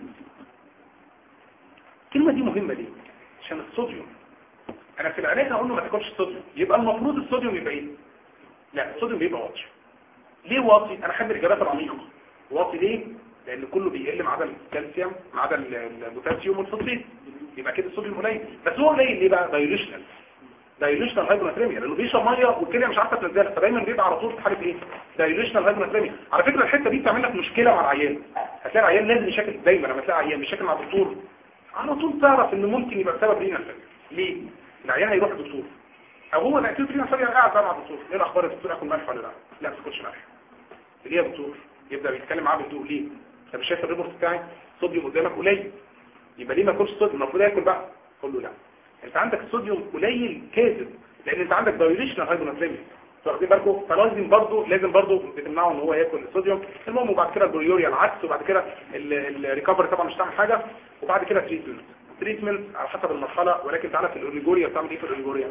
الكلمه دي مهمه ليه عشان الصوديوم انا في العلاج هقول له ما تاكلش صوديوم يبقى المفروض الصوديوم يبقى ايه لا الصوديوم بيبقى واطي ليه واطي انا احب الاجابات العميقه واطي ليه لان كله بيقل ما عدا الكالسيوم ما عدا البوتاسيوم والفوسفين يبقى كده الصوديوم قليل بس هو قليل ليه بقى دايلوشنال دايلوشنال هايبوناتريميا لانه بيشرب ميه والكليه مش عارفه تنزلها فدايما بيبقى على طول في حاله ايه دايلوشنال هايبوناتريميا على فكره الحته دي بتعمل لك مشكله مع العيان هتلاقي العيان لازم مشاكل دايما لما تلاقي عيان مشاكل مع الدكتور على طول تعرف انه ممكن يبقى بسبب رينال ليه العيان هيروح للدكتور او هو الاكيوت رينال فيلير قاعد بقى مع الدكتور ايه الاخبار يا دكتور اكل ملح ولا لا لا ما تاكلش ملح ليه يا دكتور يبدا بيتكلم معاه بهدوء ليه انت مش شايف الريبورت بتاعي صوديوم قدامك قليل يبقى ليه ما اكلش صوديوم المفروض ياكل بقى قول له لا انت عندك الصوديوم قليل كاذب لان انت عندك دايليشنال هايبوناتريميا واخدين بالكم فلازم برضه لازم برضه بتمنعه ان هو ياكل الصوديوم المهم وبعد كده البوليوريا العكس وبعد كده الريكفري طبعا مش هتعمل حاجه وبعد كده تريتمنت تريتمنت على حسب المرحله ولكن تعالى في الاوليجوريا بتعمل ايه في الاوليجوريا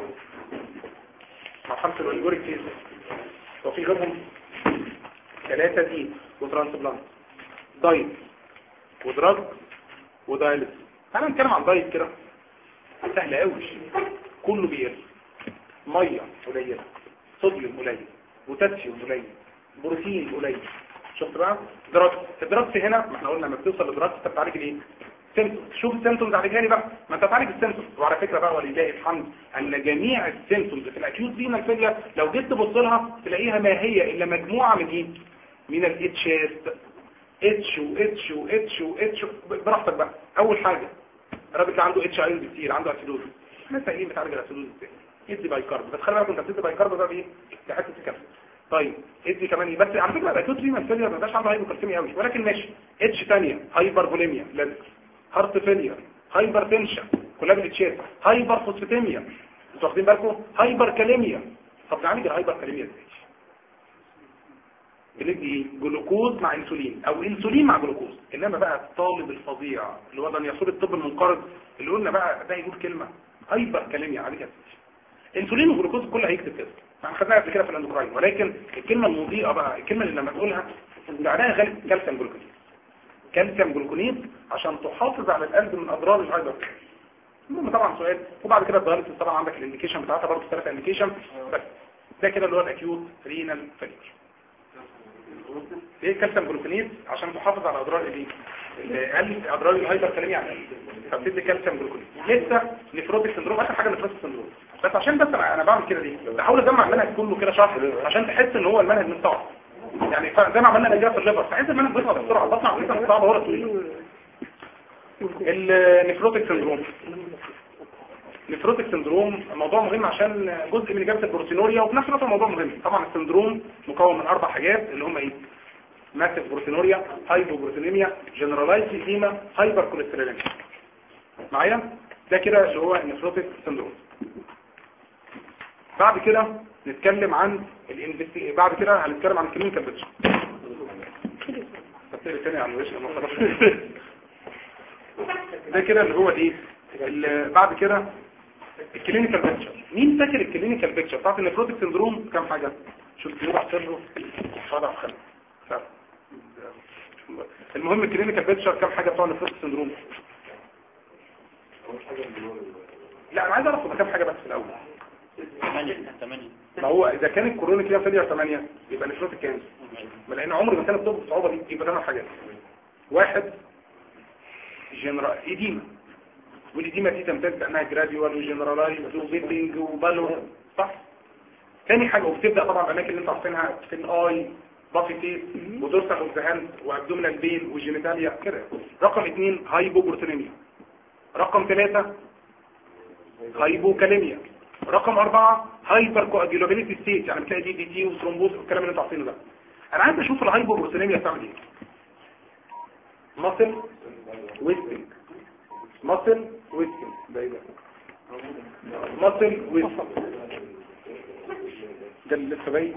مرحله الاوليجوريك فيز وفي غيرهم ثلاثه دي وترانسبلانت دايت ودراج ودايلس تعالى نتكلم عن دايت كده سهل قوي كله بيقل ميه قليله صوديوم قليل بوتاسيوم قليل بروتين قليل شفت بقى دراج الدراج هنا ما احنا قلنا لما بتوصل لدراج انت بتعالج الايه سيمتومز شوف السيمتومز عالجها لي بقى ما انت تعالج السيمتومز وعلى فكره بقى ولله الحمد ان جميع السيمتومز في الاكيوت رينال فيلير لو جيت تبص لها تلاقيها ما هي الا مجموعه من ايه من الاتشات اتش واتش واتش واتش براحتك بقى اول حاجه الراجل اللي عنده اتش ايون كتير عنده اسيدوز احنا ايه بتعالج الاسيدوز ازاي ادي بايكارب بس خلي بالك انت بتدي بايكارب ده بايه في حته الكبسه طيب ادي كمان ايه بس على فكره الاكيوت رينال فيلير ما بقاش عنده هايبوكالسيميا قوي ولكن ماشي اتش ثانيه هايبر بوليميا لازم هارت فيلير هايبر تنشن كلها بالتشات هايبر فوسفاتيميا انتوا واخدين بالكم هايبر كاليميا طب نعالج الهايبر كاليميا ازاي بندي ايه جلوكوز مع انسولين او انسولين مع جلوكوز انما بقى الطالب الفظيع اللي هو ده يصور الطب المنقرض اللي قلنا بقى ده يقول كلمه هايبر كاليميا عالجها ازاي انسولين وجلوكوز الكل هيكتب كده احنا خدناها قبل كده في الاندوكراين ولكن الكلمه المضيئه بقى الكلمه اللي لما تقولها معناها غالب كالسيوم جلوكوز كالسيوم جلوكونيز عشان تحافظ على القلب من اضرار الهايبر المهم طبعا سؤال وبعد كده الدايلسيس طبعا عندك الانديكيشن بتاعتها برضه ثلاثه انديكيشن بس ده كده اللي هو الاكيوت رينال فيلير ايه كالسيوم جلوكونيز عشان تحافظ على اضرار الايه اقل اضرار الهايبر كاليميا يعني فبتدي كالسيوم جلوكونيز لسه نفروتيك سندروم اخر حاجه نفروتيك سندروم بس عشان بس انا أنا بعمل كده ليه بحاول اجمع المنهج كله كده شرح عشان تحس ان هو المنهج من صعب يعني زي ما عملنا الاجابه في الليفر فحس المنهج بيطلع بسرعه بطلع لسه صعب هو طويل النفروتيك سندروم نفروتيك سندروم موضوع مهم عشان جزء من اجابه البروتينوريا وفي نفس الوقت موضوع مهم طبعا السندروم مكون من اربع حاجات اللي هم ايه ماسيف بروتينوريا هايبوبروتينيميا جنرالايز ايديما هايبر كوليستروليميا معايا ده كده اللي هو النفروتيك سندروم بعد كده نتكلم عن الانفستي بعد كده هنتكلم عن الكلينيكال بيتشر تاني على الوش لما خلاص ده كده اللي هو ايه اللي بعد كده الكلينيكال بيكتشر مين فاكر الكلينيكال بيكتشر بتاعت النيفروتيك سندروم كام حاجه شوف كده احسن له صدع خلق المهم الكلينيكال بيكتشر كام حاجه بتوع النيفروتيك سندروم لا انا عايز اعرف هما كام حاجه بس في الاول ثمانية ثمانية ما هو اذا كان الكورونيك ليها فيلير 8 يبقى نيفروتيك كام ما لان عمر ما كانت بتطلب الصعوبه دي يبقى ثمان حاجات واحد جنرال ايديما والايديما دي تمتاز بانها جراديوال وجنرالايز وبيبنج وبالو صح تاني حاجه وبتبدا طبعا الاماكن اللي انتوا عارفينها في الاي بافي فيس ودورسال اوف ذا هاند وابدومينال بين وجينيتاليا كده رقم اثنين هايبوبروتينيميا رقم ثلاثة هايبوكاليميا رقم أربعة هايبر كواجيولابيليتي ستيت يعني بتلاقي دي دي تي وثرومبوز والكلام اللي انتوا عارفينه ده انا عايز اشوف الهايبوبروتينيميا بتعمل ايه ماسل ويستنج ماسل ويستنج ده ايه ده ماسل ويستنج ده اللي لسه باين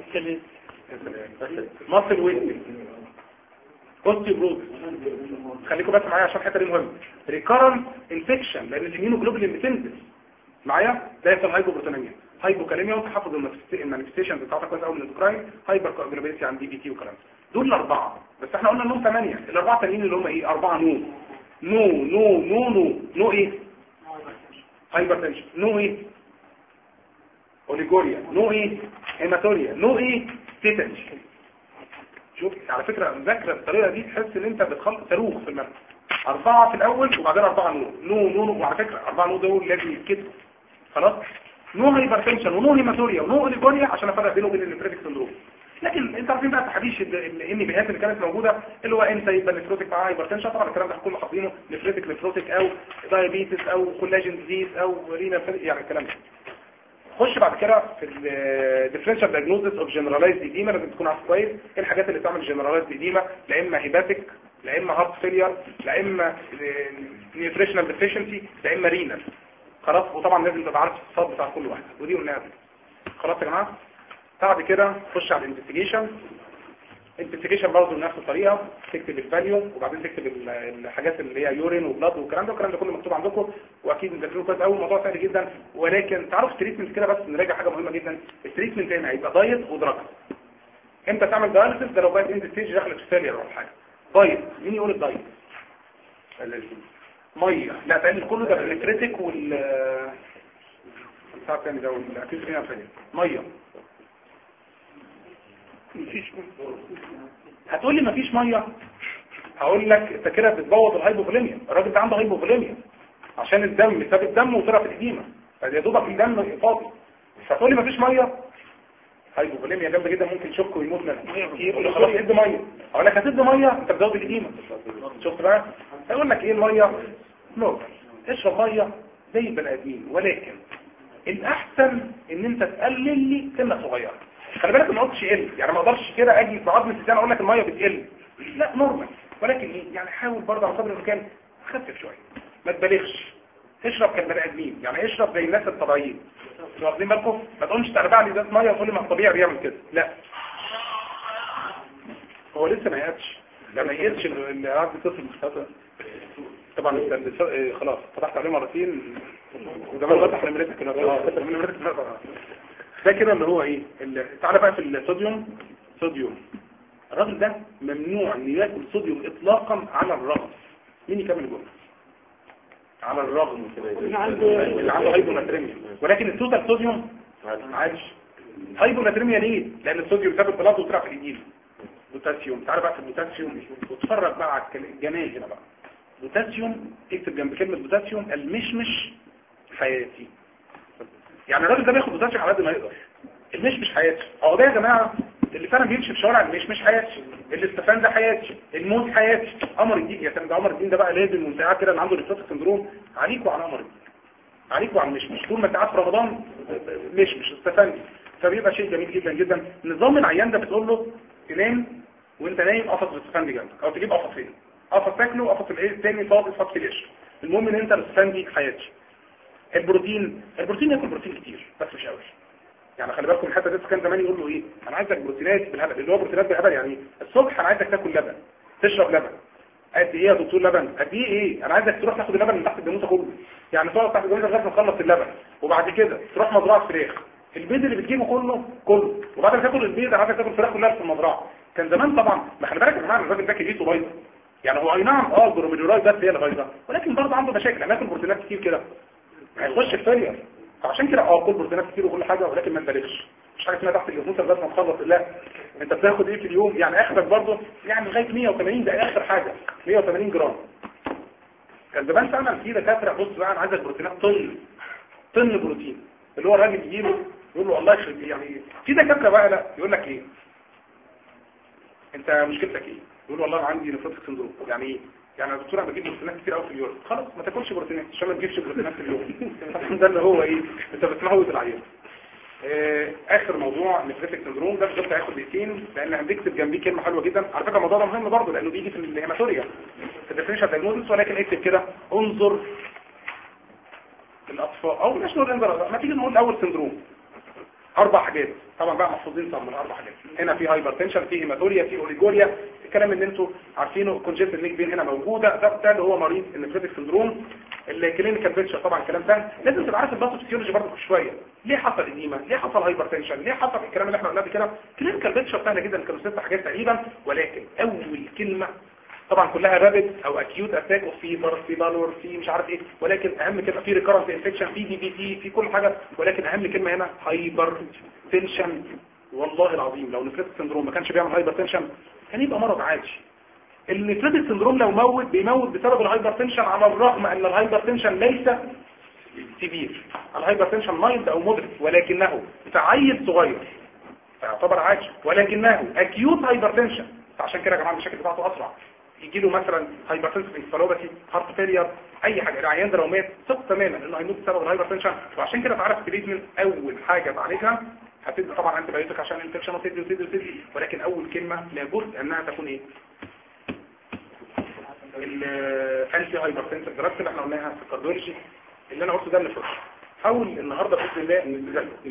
ماسل ويستنج اوستيوبروز خليكم بس معايا عشان الحته دي مهمه ريكارنت انفكشن لان الاميونوجلوبولين بتنزل معايا ده يحصل هايبوبروتينيميا هايبوكاليميا وتحفظ المانيفستيشن بتاعتك كويس قوي من الاندوكراين هايبر كوجلوبيلتي عن دي بي تي وكلام دول الاربعه بس احنا قلنا انهم ثمانيه الاربعه التانيين اللي هم ايه اربعه نو نو نو نو نو نو ايه هايبر تنشن نو ايه اوليجوريا نو ايه هيماتوريا نو ايه تيتنش شوف على فكرة مذاكرة الطريقة دي تحس ان انت بتخلط صاروخ في المنهج اربعة في الاول وبعدين اربعة نو نو نو نو وعلى فكرة اربعة نو دول لازم يتكتبوا خلاص نو هايبرتنشن ونو هيماتوريا ونو اوليجوريا عشان افرق بينه وبين النفريتك سندروم لكن انت عارفين بقى التحديث الان بيهات اللي كانت موجوده اللي هو امتى يبقى نفروتك مع هايبرتنشن طبعا الكلام ده كله حافظينه نفريتك نفروتك او دايابيتس او كولاجين ديزيز او رينا يعني الكلام ده خش بعد كده في الديفرنشال دايجنوزس اوف جنرالايزد ايديما لازم تكون عارف كويس ايه الحاجات اللي تعمل جنرالايزد ايديما لا اما هيباتيك لا اما هارت فيلير لا اما نيوتريشنال ديفيشنسي لا اما رينال خلاص وطبعا لازم تبقى عارف الصاد بتاع كل واحد ودي قلناها قبل خلاص يا جماعه بعد كده خش على الانفستيجيشن الانفستيجيشن برضه بنفس الطريقه تكتب الفاليوم وبعدين تكتب الحاجات اللي هي يورين وبلاد والكلام ده والكلام ده كله مكتوب عندكم واكيد مذاكرينه كويس قوي الموضوع سهل جدا ولكن تعرف التريتمنت كده بس نراجع حاجه مهمه جدا التريتمنت هنا هيبقى دايت ودراج امتى تعمل دايلسيس ده لو بقت اند ستيج دخلت في فيلير ولا حاجه دايت مين يقول الدايت ميه لا تقلل كله ده بالنتريتك وال بتاع الثاني ده والاكيد فيها فيلير ميه مفيش هتقول لي مفيش ميه هقول لك انت كده بتبوظ الهايبوفوليميا الراجل ده عنده هايبوفوليميا عشان الدم ساب الدم وطلع في الاديمه فدي دوبك الدم فاضي هتقول لي مفيش ميه هايبوفوليميا جامده جدا ممكن يشك ويموت منها يقول له خلاص ادي ميه اقول لك هتدي ميه انت بتزود الاديمه شفت بقى هيقول لك ايه الميه نورمال اشرب ميه زي البني ادمين ولكن الاحسن ان انت تقلل لي سنه صغيره خلي بالك ما قلتش قل يعني ما اقدرش كده اجي في عظم السنه اقول لك الميه بتقل لا نورمال ولكن ايه يعني حاول برضه على قدر الامكان خفف شويه ما تبالغش اشرب كالبني ادمين يعني اشرب زي الناس الطبيعيين انتوا واخدين بالكم ما تقومش تربع لي ازازه ميه وتقول لي ما الطبيعي بيعمل كده لا هو لسه ما يقتش ده ما يقتش اللي قاعد يتصل طبعا انت خلاص فتحت عليه مرتين وده ما فتح نمرتك نمرتك ده كده اللي هو ايه اللي تعالى بقى في الصوديوم صوديوم الراجل ده ممنوع ان ياكل صوديوم اطلاقا على الرغم مين يكمل الجمله على الرغم اللي عنده هايبوناتريميا ولكن التوتال صوديوم عادي هايبوناتريميا ليه لان الصوديوم ثابت بلاطه وطلع في الانجيل بوتاسيوم تعالى بقى في البوتاسيوم واتفرج بقى على الجمال هنا بقى بوتاسيوم اكتب جنب كلمه بوتاسيوم المشمش حياتي يعني الراجل ده بياخد بوتاسيوم على قد ما يقدر المشمش حياتي اهو ده يا جماعه اللي فعلا بيمشي في شوارع المشمش حياتي الاستفان ده حياتي الموت حياتي قمر الدين يا سلام ده قمر الدين ده بقى لازم وانت قاعد كده اللي عنده ريفلكس سندروم عليك وعلى قمر الدين عليك وعلى المشمش طول ما انت قاعد في رمضان مشمش استفان فبيبقى شيء جميل جدا جدا نظام العيان ده بتقول له تنام وانت نايم قفص الاستفان دي جنبك او تجيب قفصين قفص تاكله قفص الايه الثاني فاضي فاضي في القشر المهم ان انت الاستفان دي حياتي البروتين البروتين ياكل بروتين كتير بس مش قوي يعني خلي بالكم حتى ده كان زمان يقول له ايه انا عايزك بروتينات بالهبل اللي هو بروتينات بالهبل يعني الصبح انا عايزك تاكل لبن تشرب لبن قد ايه يا دكتور لبن قد ايه ايه انا عايزك تروح تاخد اللبن من تحت الجاموسه كله يعني تقعد تحت الجاموسه لغايه ما تخلص اللبن وبعد كده تروح مزرعه فراخ البيض اللي بتجيبه كله كله وبعد ما تاكل البيض عايزك تاكل الفراخ كلها في المزرعه كان زمان طبعا ما خلي بالك يا جماعه الراجل ده كبيته بايظه يعني هو اي نعم اه البروميدورايد بس هي اللي بايظه ولكن برضه عنده مشاكل لما ياكل بروتينات كتير كده هيخش في فيلير فعشان كده اه كل بروتينات كتير وكل حاجه ولكن ما تبالغش مش حاجه اسمها تحت الجلوكوز لغايه ما تخلص لا انت بتاخد ايه في اليوم يعني اخرك برضه يعني لغايه 180 ده اخر حاجه 180 جرام كان زمان فعلا في دكاتره بص بقى انا عايز البروتينات طن طن بروتين اللي هو الراجل يجيله يقول له والله يخرب يعني في دكاتره بقى لا يقول لك ايه انت مشكلتك ايه يقول والله انا عندي نفروتك سندروم يعني ايه يعني يا دكتور انا بجيب بروتينات كتير قوي في اليوم خلاص ما تاكلش بروتينات عشان ما تجيبش بروتينات في اليوم ده اللي هو ايه انت بتموت العيان آه، اخر موضوع نفرتك سندروم ده بالظبط هياخد دقيقتين لان هنكتب جنبيه كلمه حلوه جدا على فكره الموضوع ده مهم برضه لانه بيجي في الهيماتوريا في الديفينيشن دايجنوستس ولكن اكتب كده انظر الاطفال او مش نقول انظر ما تيجي نقول الاول سندروم اربع حاجات طبعا بقى محفوظين طبعا من اربع حاجات هنا في هايبرتنشن في هيماتوريا في اوليجوريا الكلام اللي انتوا عارفينه كونجنتال نيك بين هنا موجوده ده ده اللي هو مريض النفريتك سندروم الكلينيكال بيكتشر طبعا الكلام ده لازم تبقى عارف الباثوفيسيولوجي برضه شويه ليه حصل اديمه ليه حصل هايبرتنشن ليه حصل الكلام اللي احنا قلناه كده كلينيكال بيكتشر سهله جدا كانوا ست حاجات تقريبا ولكن اول كلمه طبعا كلها رابد او اكيوت اتاك اوف فيفر في بالور في مش عارف ايه ولكن اهم كلمه في ريكارنت انفكشن في دي بي تي في كل حاجه ولكن اهم كلمه هنا هايبر تنشن والله العظيم لو نفرت سندروم ما كانش بيعمل هايبر تنشن كان يبقى مرض عادي النفرت سندروم لو موت بيموت بسبب الهايبر تنشن على الرغم ان الهايبر تنشن ليس كبير الهايبر تنشن مايلد او مودريت ولكنه بتاع عيل صغير فيعتبر عادي ولكنه اكيوت هايبر تنشن عشان كده يا جماعه المشاكل بتاعته اسرع يجي له مثلا هايبرتنسف انفالوباثي هارت فيلير اي حاجه العيان ده لو مات ثق تماما انه هيموت بسبب الهايبرتنشن وعشان كده تعرف تريتمنت اول حاجه تعالجها هتدي طبعا انتي بايوتيك عشان الانفكشن وتدي وتدي وتدي ولكن اول كلمه لابد انها تكون ايه الانتي هايبرتنسف دراجز اللي احنا قلناها في الكارديولوجي اللي انا قلته ده اللي فوق حاول النهارده باذن الله ان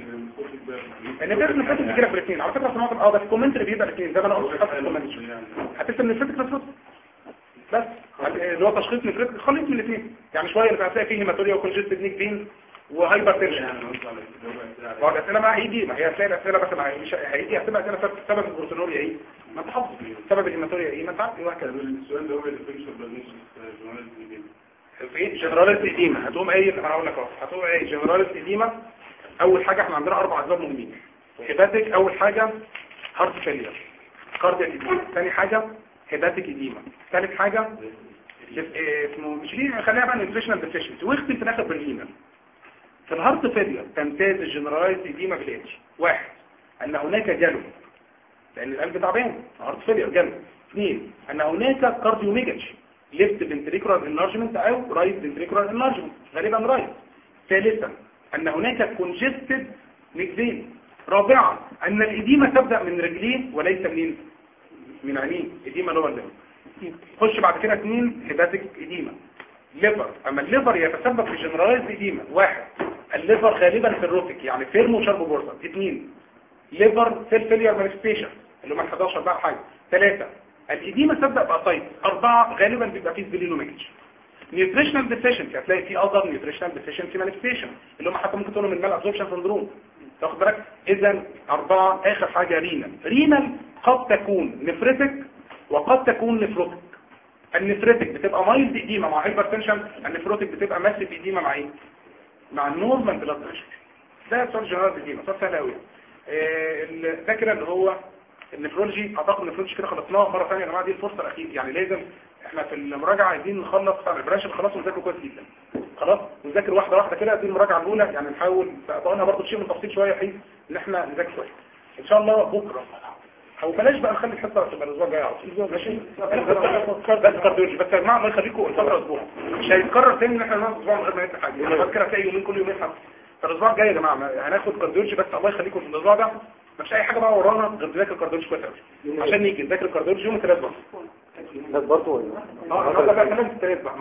ان ده نفسك تجيلك بالاثنين على فكره سمعت اه ده في كومنت اللي بيبقى الاثنين ده ما انا قلت في الكومنت هتكتب نفسك نفسك بس اللي هو تشخيص نفريت خليط من الاثنين يعني شويه اللي هتلاقي فيه هيماتوريا وكونجستد نيك بين وهايبر تنشن ما هو الاسئله بقى هيجي ما هي هتلاقي الاسئله بس مع مش هيجي هتبقى اسئله سبب- سبب البروتينوريا ايه ما انت حافظ سبب الهيماتوريا ايه ما انت عارف ايه وهكذا السؤال ده هو الفكشن بالنسبه في جنراليس ايديما هتقوم قايل انا هقول لك اهو هتقوم قايل جنراليس ايديما اول حاجه احنا عندنا اربع اسباب مهمين هيباتيك اول حاجه هارت فيلير كاردياك ايديما ثاني حاجه هيباتيك ايديما ثالث حاجه إيه اسمه مش ليه خليها بقى نيوتريشنال ديفيشنسي واختم في الاخر بالرينال في الهارت فيلير تمتاز الجنراليس ايديما بالاتش واحد ان هناك جلو لان القلب تعبان هارت فيلير جلو اثنين ان هناك كارديوميجاتي ليفت فنتريكولار انلارجمنت او رايت فنتريكولار انلارجمنت غالبا رايت ثالثا ان هناك كونجستد نيكزين رابعا ان الاديمه تبدا من رجلين وليس منين من عينين اديمه لور ليفر خش بعد كده اثنين هيباتيك اديمه ليفر اما الليفر يتسبب في جنرالايز اديمه واحد الليفر غالبا فيروتيك يعني فيرمو شارب بورصه اثنين ليفر سيل فيلير مانيفستيشن اللي هم 11 بقى حاجه ثلاثه الاديمه تبدا باسايت اربعه غالبا بيبقى فيه سبلينوميكج نيوتريشنال ديفيشنسي هتلاقي في اذر نيوتريشنال ديفيشنسي مانيفستيشن اللي هم حتى ممكن تقولوا من مال ابزوربشن سندروم تاخد بالك اذا اربعه اخر حاجه رينال رينال قد تكون نفرتك وقد تكون نفروتك النفرتك بتبقى مايلد اديمه مع هايبرتنشن النفروتك بتبقى ماسيف اديمه مع ايه مع النورمال بلاد بريشر ده سؤال جنرال اديمه سؤال سهل قوي ده كده اللي هو النفرولوجي اعتقد النفرولوجي كده خلصناه مره ثانيه يا جماعه دي الفرصه الاخيره يعني لازم احنا في المراجعه عايزين نخلص بتاع البرانش خلاص ونذاكر كويس جدا خلاص نذاكر واحده واحده كده دي المراجعه الاولى يعني نحاول بقولنا برضه شيء من تفصيل شويه بحيث ان احنا نذاكر كويس ان شاء الله بكره او بلاش بقى نخلي الحصه تبقى الاسبوع الجاي على طول ماشي بس كارديولوجي بس يا جماعه الله يخليكم الفتره اسبوع مش هيتكرر تاني ان احنا نقعد اسبوع من غير ما نعمل حاجه بس كده هتلاقي يومين كل يومين حصه فالاسبوع الجاي يا جماعه هناخد كارديولوجي بس الله يخليكم في الاسبوع ده مفيش اي حاجه بقى ورانا غير نذاكر الكارديولوجي كويس قوي عشان نيجي نذاكر الكارديولوجي يوم الثلاث بس برضه اه النهارده بقى كمان الثلاث بقى